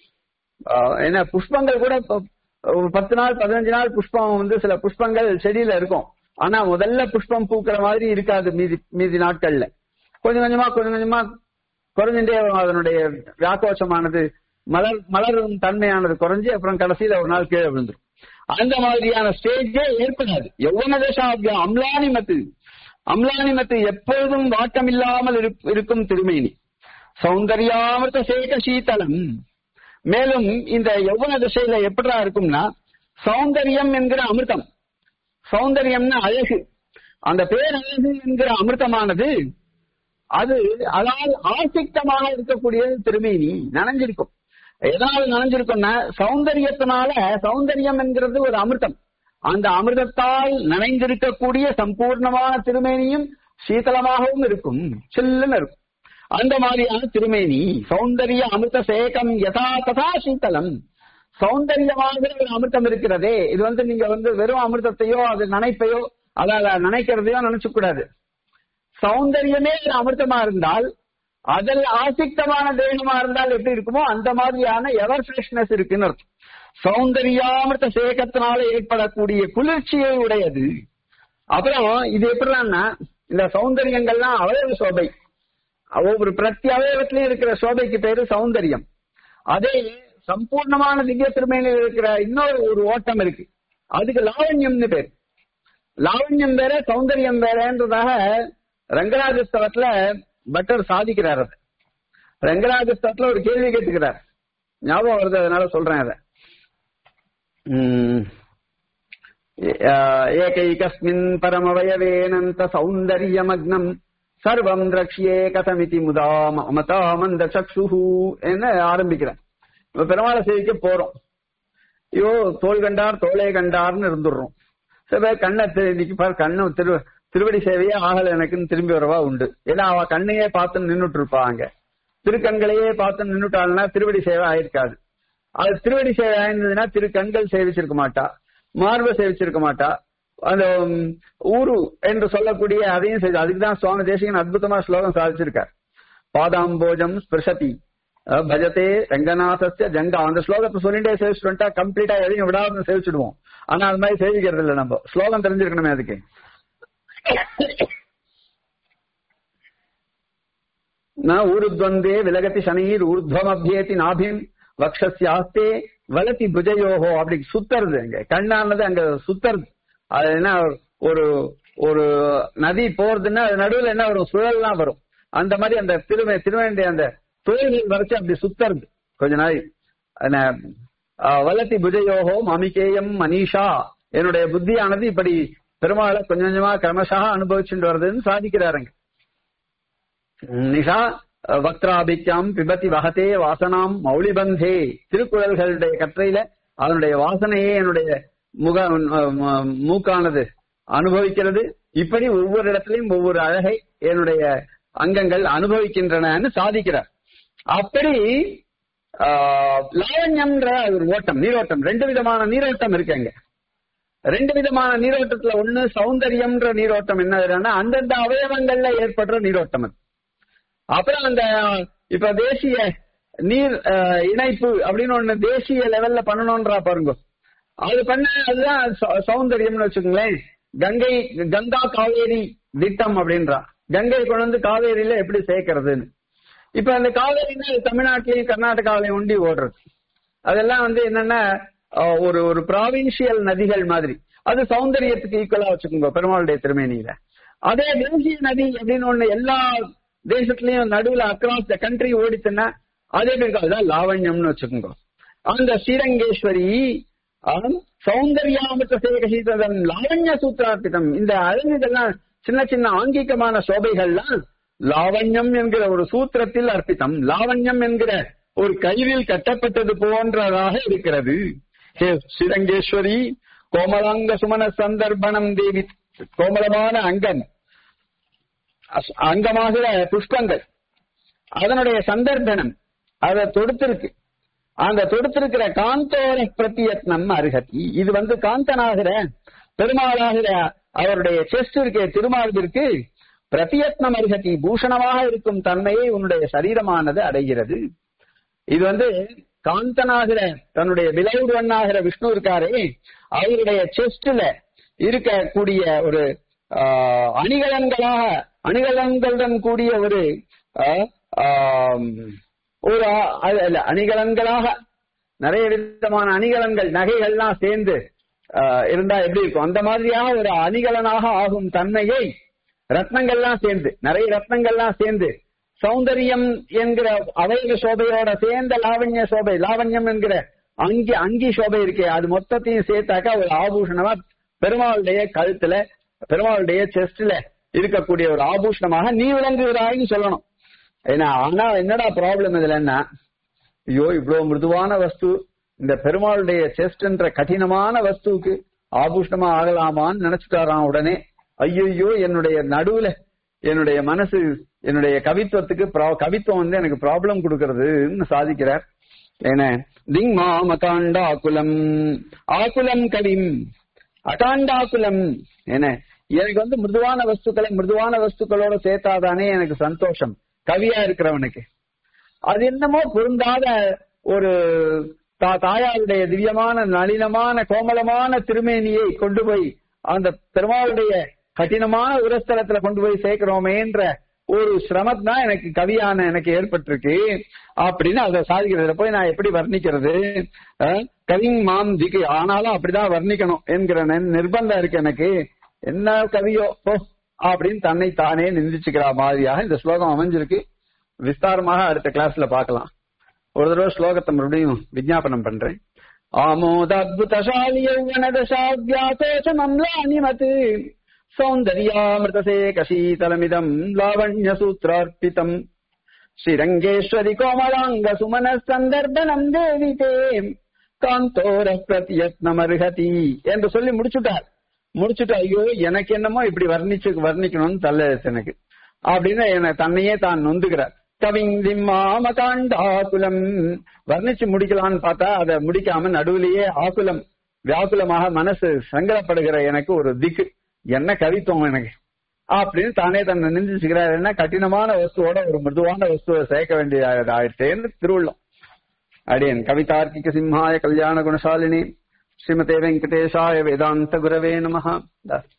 ஆஹ் என்ன புஷ்பங்கள் கூட இப்ப ஒரு பத்து நாள் பதினஞ்சு நாள் புஷ்பம் வந்து சில புஷ்பங்கள் செடியில இருக்கும் ஆனா முதல்ல புஷ்பம் பூக்கிற மாதிரி இருக்காது மீதி மீதி நாட்கள்ல கொஞ்சம் கொஞ்சமா கொஞ்சம் கொஞ்சமா குறைஞ்சுட்டே வரும் அதனுடைய வியாக்கோஷமானது மலர் மலரும் தன்மையானது குறைஞ்சு அப்புறம் கடைசியில ஒரு நாள் கீழே விழுந்துரும் அந்த மாதிரியான ஸ்டேஜே ஏற்படாது எவ்வளவு தேசாபியம் அம்லானிமத்து அம்லானிமத்து எப்பொழுதும் வாட்டம் இல்லாமல் இருப்- இருக்கும் திருமேனி சௌந்தர்யாமிருத சேக சீதளம் மேலும் இந்த யௌவன திசையில எப்படிடா இருக்கும்னா சௌந்தரியம் என்கிற அமிர்தம் சௌந்தரியம்னா அழகு அந்த பேரழகு என்கிற அமிர்தமானது அது அதால் ஆசிக்தமாக இருக்கக்கூடிய திருமேனி நனைஞ்சிருக்கும் எதனால நனைஞ்சிருக்கும்னா சௌந்தரியத்தினால சௌந்தரியம் என்கிறது ஒரு அமிர்தம் அந்த அமிர்தத்தால் நனைந்திருக்கக்கூடிய சம்பூர்ணமான திருமேனியும் சீதளமாகவும் இருக்கும் சில்லுன்னு இருக்கும் அந்த மாதிரியான திருமேனி சௌந்தரிய அமிர்த சேகம் யதா ததா சீதளம் சௌந்தரியமாக ஒரு அமிர்தம் இருக்கிறதே இது வந்து நீங்க வந்து வெறும் அமிர்தத்தையோ அது நனைப்பையோ அதால நினைக்கிறதையோ நினைச்சு கூடாது சௌந்தரியமே ஒரு அமிர்தமா இருந்தால் அதில் ஆசிக்தமான தேகமா இருந்தால் எப்படி இருக்குமோ அந்த மாதிரியான எவர் ஃப்ரெஷ்னஸ் இருக்குன்னு அர்த்தம் சௌந்தர்யாமிர்த சேகத்தினால ஏற்படக்கூடிய குளிர்ச்சியை உடையது அப்புறம் இது எப்படின்னா இந்த சௌந்தரியங்கள்லாம் அவயவ சோபை ஒவ்வொரு பிரத்தி அவயவத்திலையும் இருக்கிற சோபைக்கு பேரு சௌந்தரியம் அதே சம்பூர்ணமான திவ்ய திருமேனியில் இருக்கிற இன்னொரு ஒரு ஓட்டம் இருக்கு அதுக்கு லாவண்யம்னு பேர் லாவண்யம் வேற சௌந்தரியம் வேறன்றதாக ரங்கராஜஸ்தவத்துல பட்டர் சாதிக்கிறார் அது ரங்கராஜஸ்தவத்துல ஒரு கேள்வி கேட்டுக்கிறார் ஞாபகம் வருது அதனால சொல்றேன் அதை உம் ஏகைகஸ்மின் பரமவயவேனந்த சௌந்தர்யமக்னம் சர்வம் திரக்ஷியே கதமிதி முதா மமதாமந்த சக்ஷுஹு என்ன ஆரம்பிக்கிறேன் இப்ப பெருமாளை சேவிக்க போறோம் ஐயோ தோல் கண்டார் தோளே கண்டார்னு இருந்துடுறோம் சில பேர் கண்ணை திரு- இன்னைக்கு பாரு கண்ணு திரு திருவடி சேவையே ஆகல எனக்குன்னு திரும்பி வரவா உண்டு ஏன்னா அவ கண்ணையே பார்த்து நின்னுட்டு இருப்பாங்க திருக்கண்களையே பார்த்து நின்னுட்டாங்கன்னா திருவடி சேவை ஆயிருக்காது அது திருவடி சேவை ஆயிருந்ததுன்னா திருக்கண்கள் சேவிச்சிருக்க மாட்டா மார்பை சேவிச்சிருக்க மாட்டா அந்த உம், ஊரு என்று சொல்லக்கூடிய அதையும் செய்து அதுக்கு தான் சுவாமி தேசிகன் அற்புதமா ஸ்லோகம் சாதிச்சிருக்கார் பாதாம்போஜம் ஸ்பிருஷதி அஹ், பஜதே ரங்கநாதஸ்ய ஜங்கா அந்த ஸ்லோகத்தை சொல்லிட்டே சேவிச்சுட்டு வந்துட்டா கம்ப்ளீட்டா எதையும் விடாம சேவிச்சிடுவோம் ஆனா அது மாதிரி சேவிக்கிறது இல்லை நம்ம ஸ்லோகம் தெரிஞ்சிருக்கணுமே அதுக்கு ந ஊருத்வந்தே விலகதி சனீர் ஊர்துவமபியேதி நாபிம் வக்ஷஸ்யாஸ்தே வலதி புஜயோஹோ அப்படி சுத்துறது அங்க கண்ணானது அங்க சுத்துறது அது என்ன ஒரு ஒரு நதி போறதுன்னா அது நடுவுல என்ன வரும் சுழல்லாம் வரும் அந்த மாதிரி அந்த திருமை திருவேண்டிய அந்த தொழில்கள் வரைச்சு அப்படி சுத்துறது கொஞ்ச நாள் என்ன, ஆ, வலதி புஜயோஹோ மமிகேயம் மனிஷா என்னுடைய புத்தியானது இப்படி பெருமாளை கொஞ்சம் கொஞ்சமா கிரமசா அனுபவிச்சுட்டு வருதுன்னு சாதிக்கிறாருங்க நிஷா வக்திராபிக்காம் பிபதி வகதே வாசனாம் மௌலிபந்தே திருக்குறள்களுடைய கற்றையில அதனுடைய வாசனையே என்னுடைய முக ம- மூக்கானது அனுபவிக்கிறது இப்படி ஒவ்வொரு இடத்திலையும் ஒவ்வொரு அழகை என்னுடைய அங்கங்கள் அனுபவிக்கின்றனன்னு சாதிக்கிறார் அப்படி ஆஹ், லாவண்யம்ன்ற ஒரு ஓட்டம் நீரோட்டம் ரெண்டு விதமான நீரோட்டம் இருக்குங்க ரெண்டு விதமான நீரோட்டத்துல ஒண்ணு சௌந்தரியம்ன்ற நீரோட்டம் என்ன அந்தந்த அவயவங்கள்ல ஏற்படுற நீரோட்டம் அது அப்புறம் அந்த இப்ப தேசிய நீர் அஹ், இணைப்பு அப்படின்னு ஒண்ணு தேசிய லெவல்ல பண்ணணும்ன்றா பாருங்க அது பண்ண அதுதான் சௌ- சௌந்தரியம்னு வச்சுக்கோங்களேன் கங்கை கங்கா காவேரி திட்டம் அப்படின்றா கங்கை கொண்டு வந்து காவேரியில எப்படி சேர்க்கறதுன்னு இப்ப அந்த காவேரின்னா தமிழ்நாட்டிலையும் கர்நாடகாவிலையும் உண்டி ஓடுறது அதெல்லாம் வந்து என்னன்னா அஹ், ஒரு ஒரு ப்ராவின்சியல் நதிகள் மாதிரி அது சௌந்தரியத்துக்கு ஈக்குவலா வச்சுக்கோங்க பெருமாளுடைய திருமேனியில அதே தேசிய நதி அப்படின்னு ஒண்ணு எல்லா தேசத்துலயும் நடுவுல அக்ராஸ் த கண்ட்ரி ஓடிச்சுன்னா அதே பேருக்கு அதுதான் லாவண்யம்னு வச்சுக்கோங்க அந்த ஸ்ரீரங்கேஸ்வரி ஆம், சௌந்தர்யாமித்த சேகசீதம் லாவண்ய சூத்திரார்த்திதம் இந்த அழகு இதெல்லாம் சின்ன சின்ன ஆங்கிகமான சோபைகள்லாம் லாவண்யம் என்கிற ஒரு சூத்திரத்தில் அர்ப்பித்தம் லாவண்யம் என்கிற ஒரு கயிறில் கட்டப்பட்டது போன்றதாக இருக்கிறது ஹே ஸ்ரீரங்கேஸ்வரி கோமலாங்க சுமன சந்தர்ப்பணம் தேவி கோமலமான அங்கம் அஸ்- அங்கமாகிற புஷ்பங்கள் அதனுடைய சந்தர்ப்பணம் அதை தொடுத்திருக்கு அந்த தொடுத்திருக்கிற காந்தோர பிரத்தியத்னம் அருகதி இது வந்து காந்தனாகிற பெருமாளாகிற அவருடைய செஸ்ட் இருக்க திருமார்பிற்கு பிரத்தியத்னம் அருகதி பூஷணமாக இருக்கும் தன்மையை உன்னுடைய சரீரமானது அடைகிறது இது வந்து காந்தனாகிற தன்னுடைய விளைவுடனாகிற விஷ்ணு இருக்காரே அவருடைய செஸ்ட்ல இருக்கக்கூடிய ஒரு ஆஹ், அணிகலன்களாக அணிகலன்களுடன் கூடிய ஒரு ஆஹ், ஆம், ஒரு ஆ- அது அல்ல, அணிகலன்களாக நிறைய விதமான அணிகலன்கள் நகைகள்லாம் சேர்ந்து ஆஹ், இருந்தா எப்படி இருக்கும் அந்த மாதிரியாக ஒரு அணிகலனாக ஆகும் தன்மையை ரத்னங்கள்லாம் சேர்ந்து நிறைய ரத்னங்கள்லாம் சேர்ந்து சௌந்தரியம் என்கிற அவயவ சோபையோட சேர்ந்த லாவண்ய சோபை லாவண்யம் என்கிற அங்கி அங்கி சோபை இருக்கே அது மொத்தத்தையும் சேர்த்தாக்கா ஒரு ஆபூஷணமா பெருமாளுடைய கழுத்துல பெருமாளுடைய செஸ்ட்ல இருக்கக்கூடிய ஒரு ஆபூஷணமாக நீ விளங்குகிறாய்னு சொல்லணும் ஏன்னா ஆனா என்னடா ப்ராப்ளம் இதுலன்னா ஐயோ இவ்வளவு மிருதுவான வஸ்து இந்த பெருமாளுடைய செஸ்ட்ன்ற கடினமான வஸ்துவுக்கு ஆபூஷணமா ஆகலாமான்னு நினைச்சுட்டாராம் உடனே ஐயோ என்னுடைய நடுவுல என்னுடைய மனசு என்னுடைய கவித்துவத்துக்கு ப்ரா- கவித்துவம் வந்து எனக்கு ப்ராப்ளம் கொடுக்கறதுன்னு சாதிக்கிறார் என்ன திங் மாம் அகாண்டாகுலம் ஆகுலம் கடிம் அகாண்டாகுலம் என்ன எனக்கு வந்து மிருதுவான வஸ்துக்களை மிருதுவான வஸ்துக்களோட சேர்த்தாதானே எனக்கு சந்தோஷம் கவியா இருக்கிறவனுக்கு அது என்னமோ பொருந்தாத ஒரு தா- தாயாருடைய திவ்யமான நளினமான கோமலமான திருமேனியை கொண்டு போய் அந்த பெருமாளுடைய கடினமான உரஸ்தலத்துல கொண்டு போய் சேர்க்கிறோமேன்ற ஒரு சிரமம் தான் எனக்கு கவியான எனக்கு ஏற்பட்டிருக்கு அப்படின்னு அதை சாதிக்கிறதுல போய் நான் எப்படி வர்ணிக்கிறது அஹ், கவிங் மாம் திக்கு ஆனாலும் அப்படிதான் வர்ணிக்கணும் என்கிற நி- நிர்பந்தம் இருக்கு எனக்கு என்ன கவியோ போ அப்படின்னு தன்னை தானே நிந்திச்சுக்கிற மாதிரியாக இந்த ஸ்லோகம் அமைஞ்சிருக்கு விஸ்தாரமாக அடுத்த கிளாஸ்ல பார்க்கலாம் ஒரு தடவை ஸ்லோகத்தை மறுபடியும் விஜாபனம் பண்றேன் ஆமோதாத்புதசாலி யௌவனதசாவ்யாசோச மம்லானிமத் சௌந்தர்யாமிருதசேக சீதலமிதம் லாவண்ய சூத்ரார்ப்பிதம் ஸ்ரீரங்கேஸ்வரி கோமலாங்க சுமன சந்தர்ப்பனம் தேவிதே காந்தோர பிரத்யத்னமர்ஹதி என்று சொல்லி முடிச்சுட்டார் முடிச்சுட்டு ஐயோ எனக்கு என்னமோ இப்படி வர்ணிச்சு வர்ணிக்கணும்னு தள்ள எனக்கு அப்படின்னு என்ன தன்னையே தான் நொந்துகிறார் கவிந்திம் மாமகாண்டாகுலம் வர்ணிச்சு முடிக்கலாம்னு பார்த்தா அதை முடிக்காம நடுவிலேயே ஆகுலம் வியாக்குலமாக மனசு சங்கடப்படுகிற எனக்கு ஒரு திக்கு என்ன கவித்துவம் எனக்கு அப்படின்னு தானே தன்னை நிந்திச்சுக்கிறார் என்ன கடினமான வஸ்துவோட ஒரு மிருதுவான வஸ்துவை சேர்க்க வேண்டிய ஆயிடுச்சேன்னு திருவுள்ளம் அடியன் கவிதார்க்கிக சிம்ஹாய கல்யாண குணசாலினி ஸ்ரீமதே வெங்கடேஷாய வேதாந்த குரவே நமஹ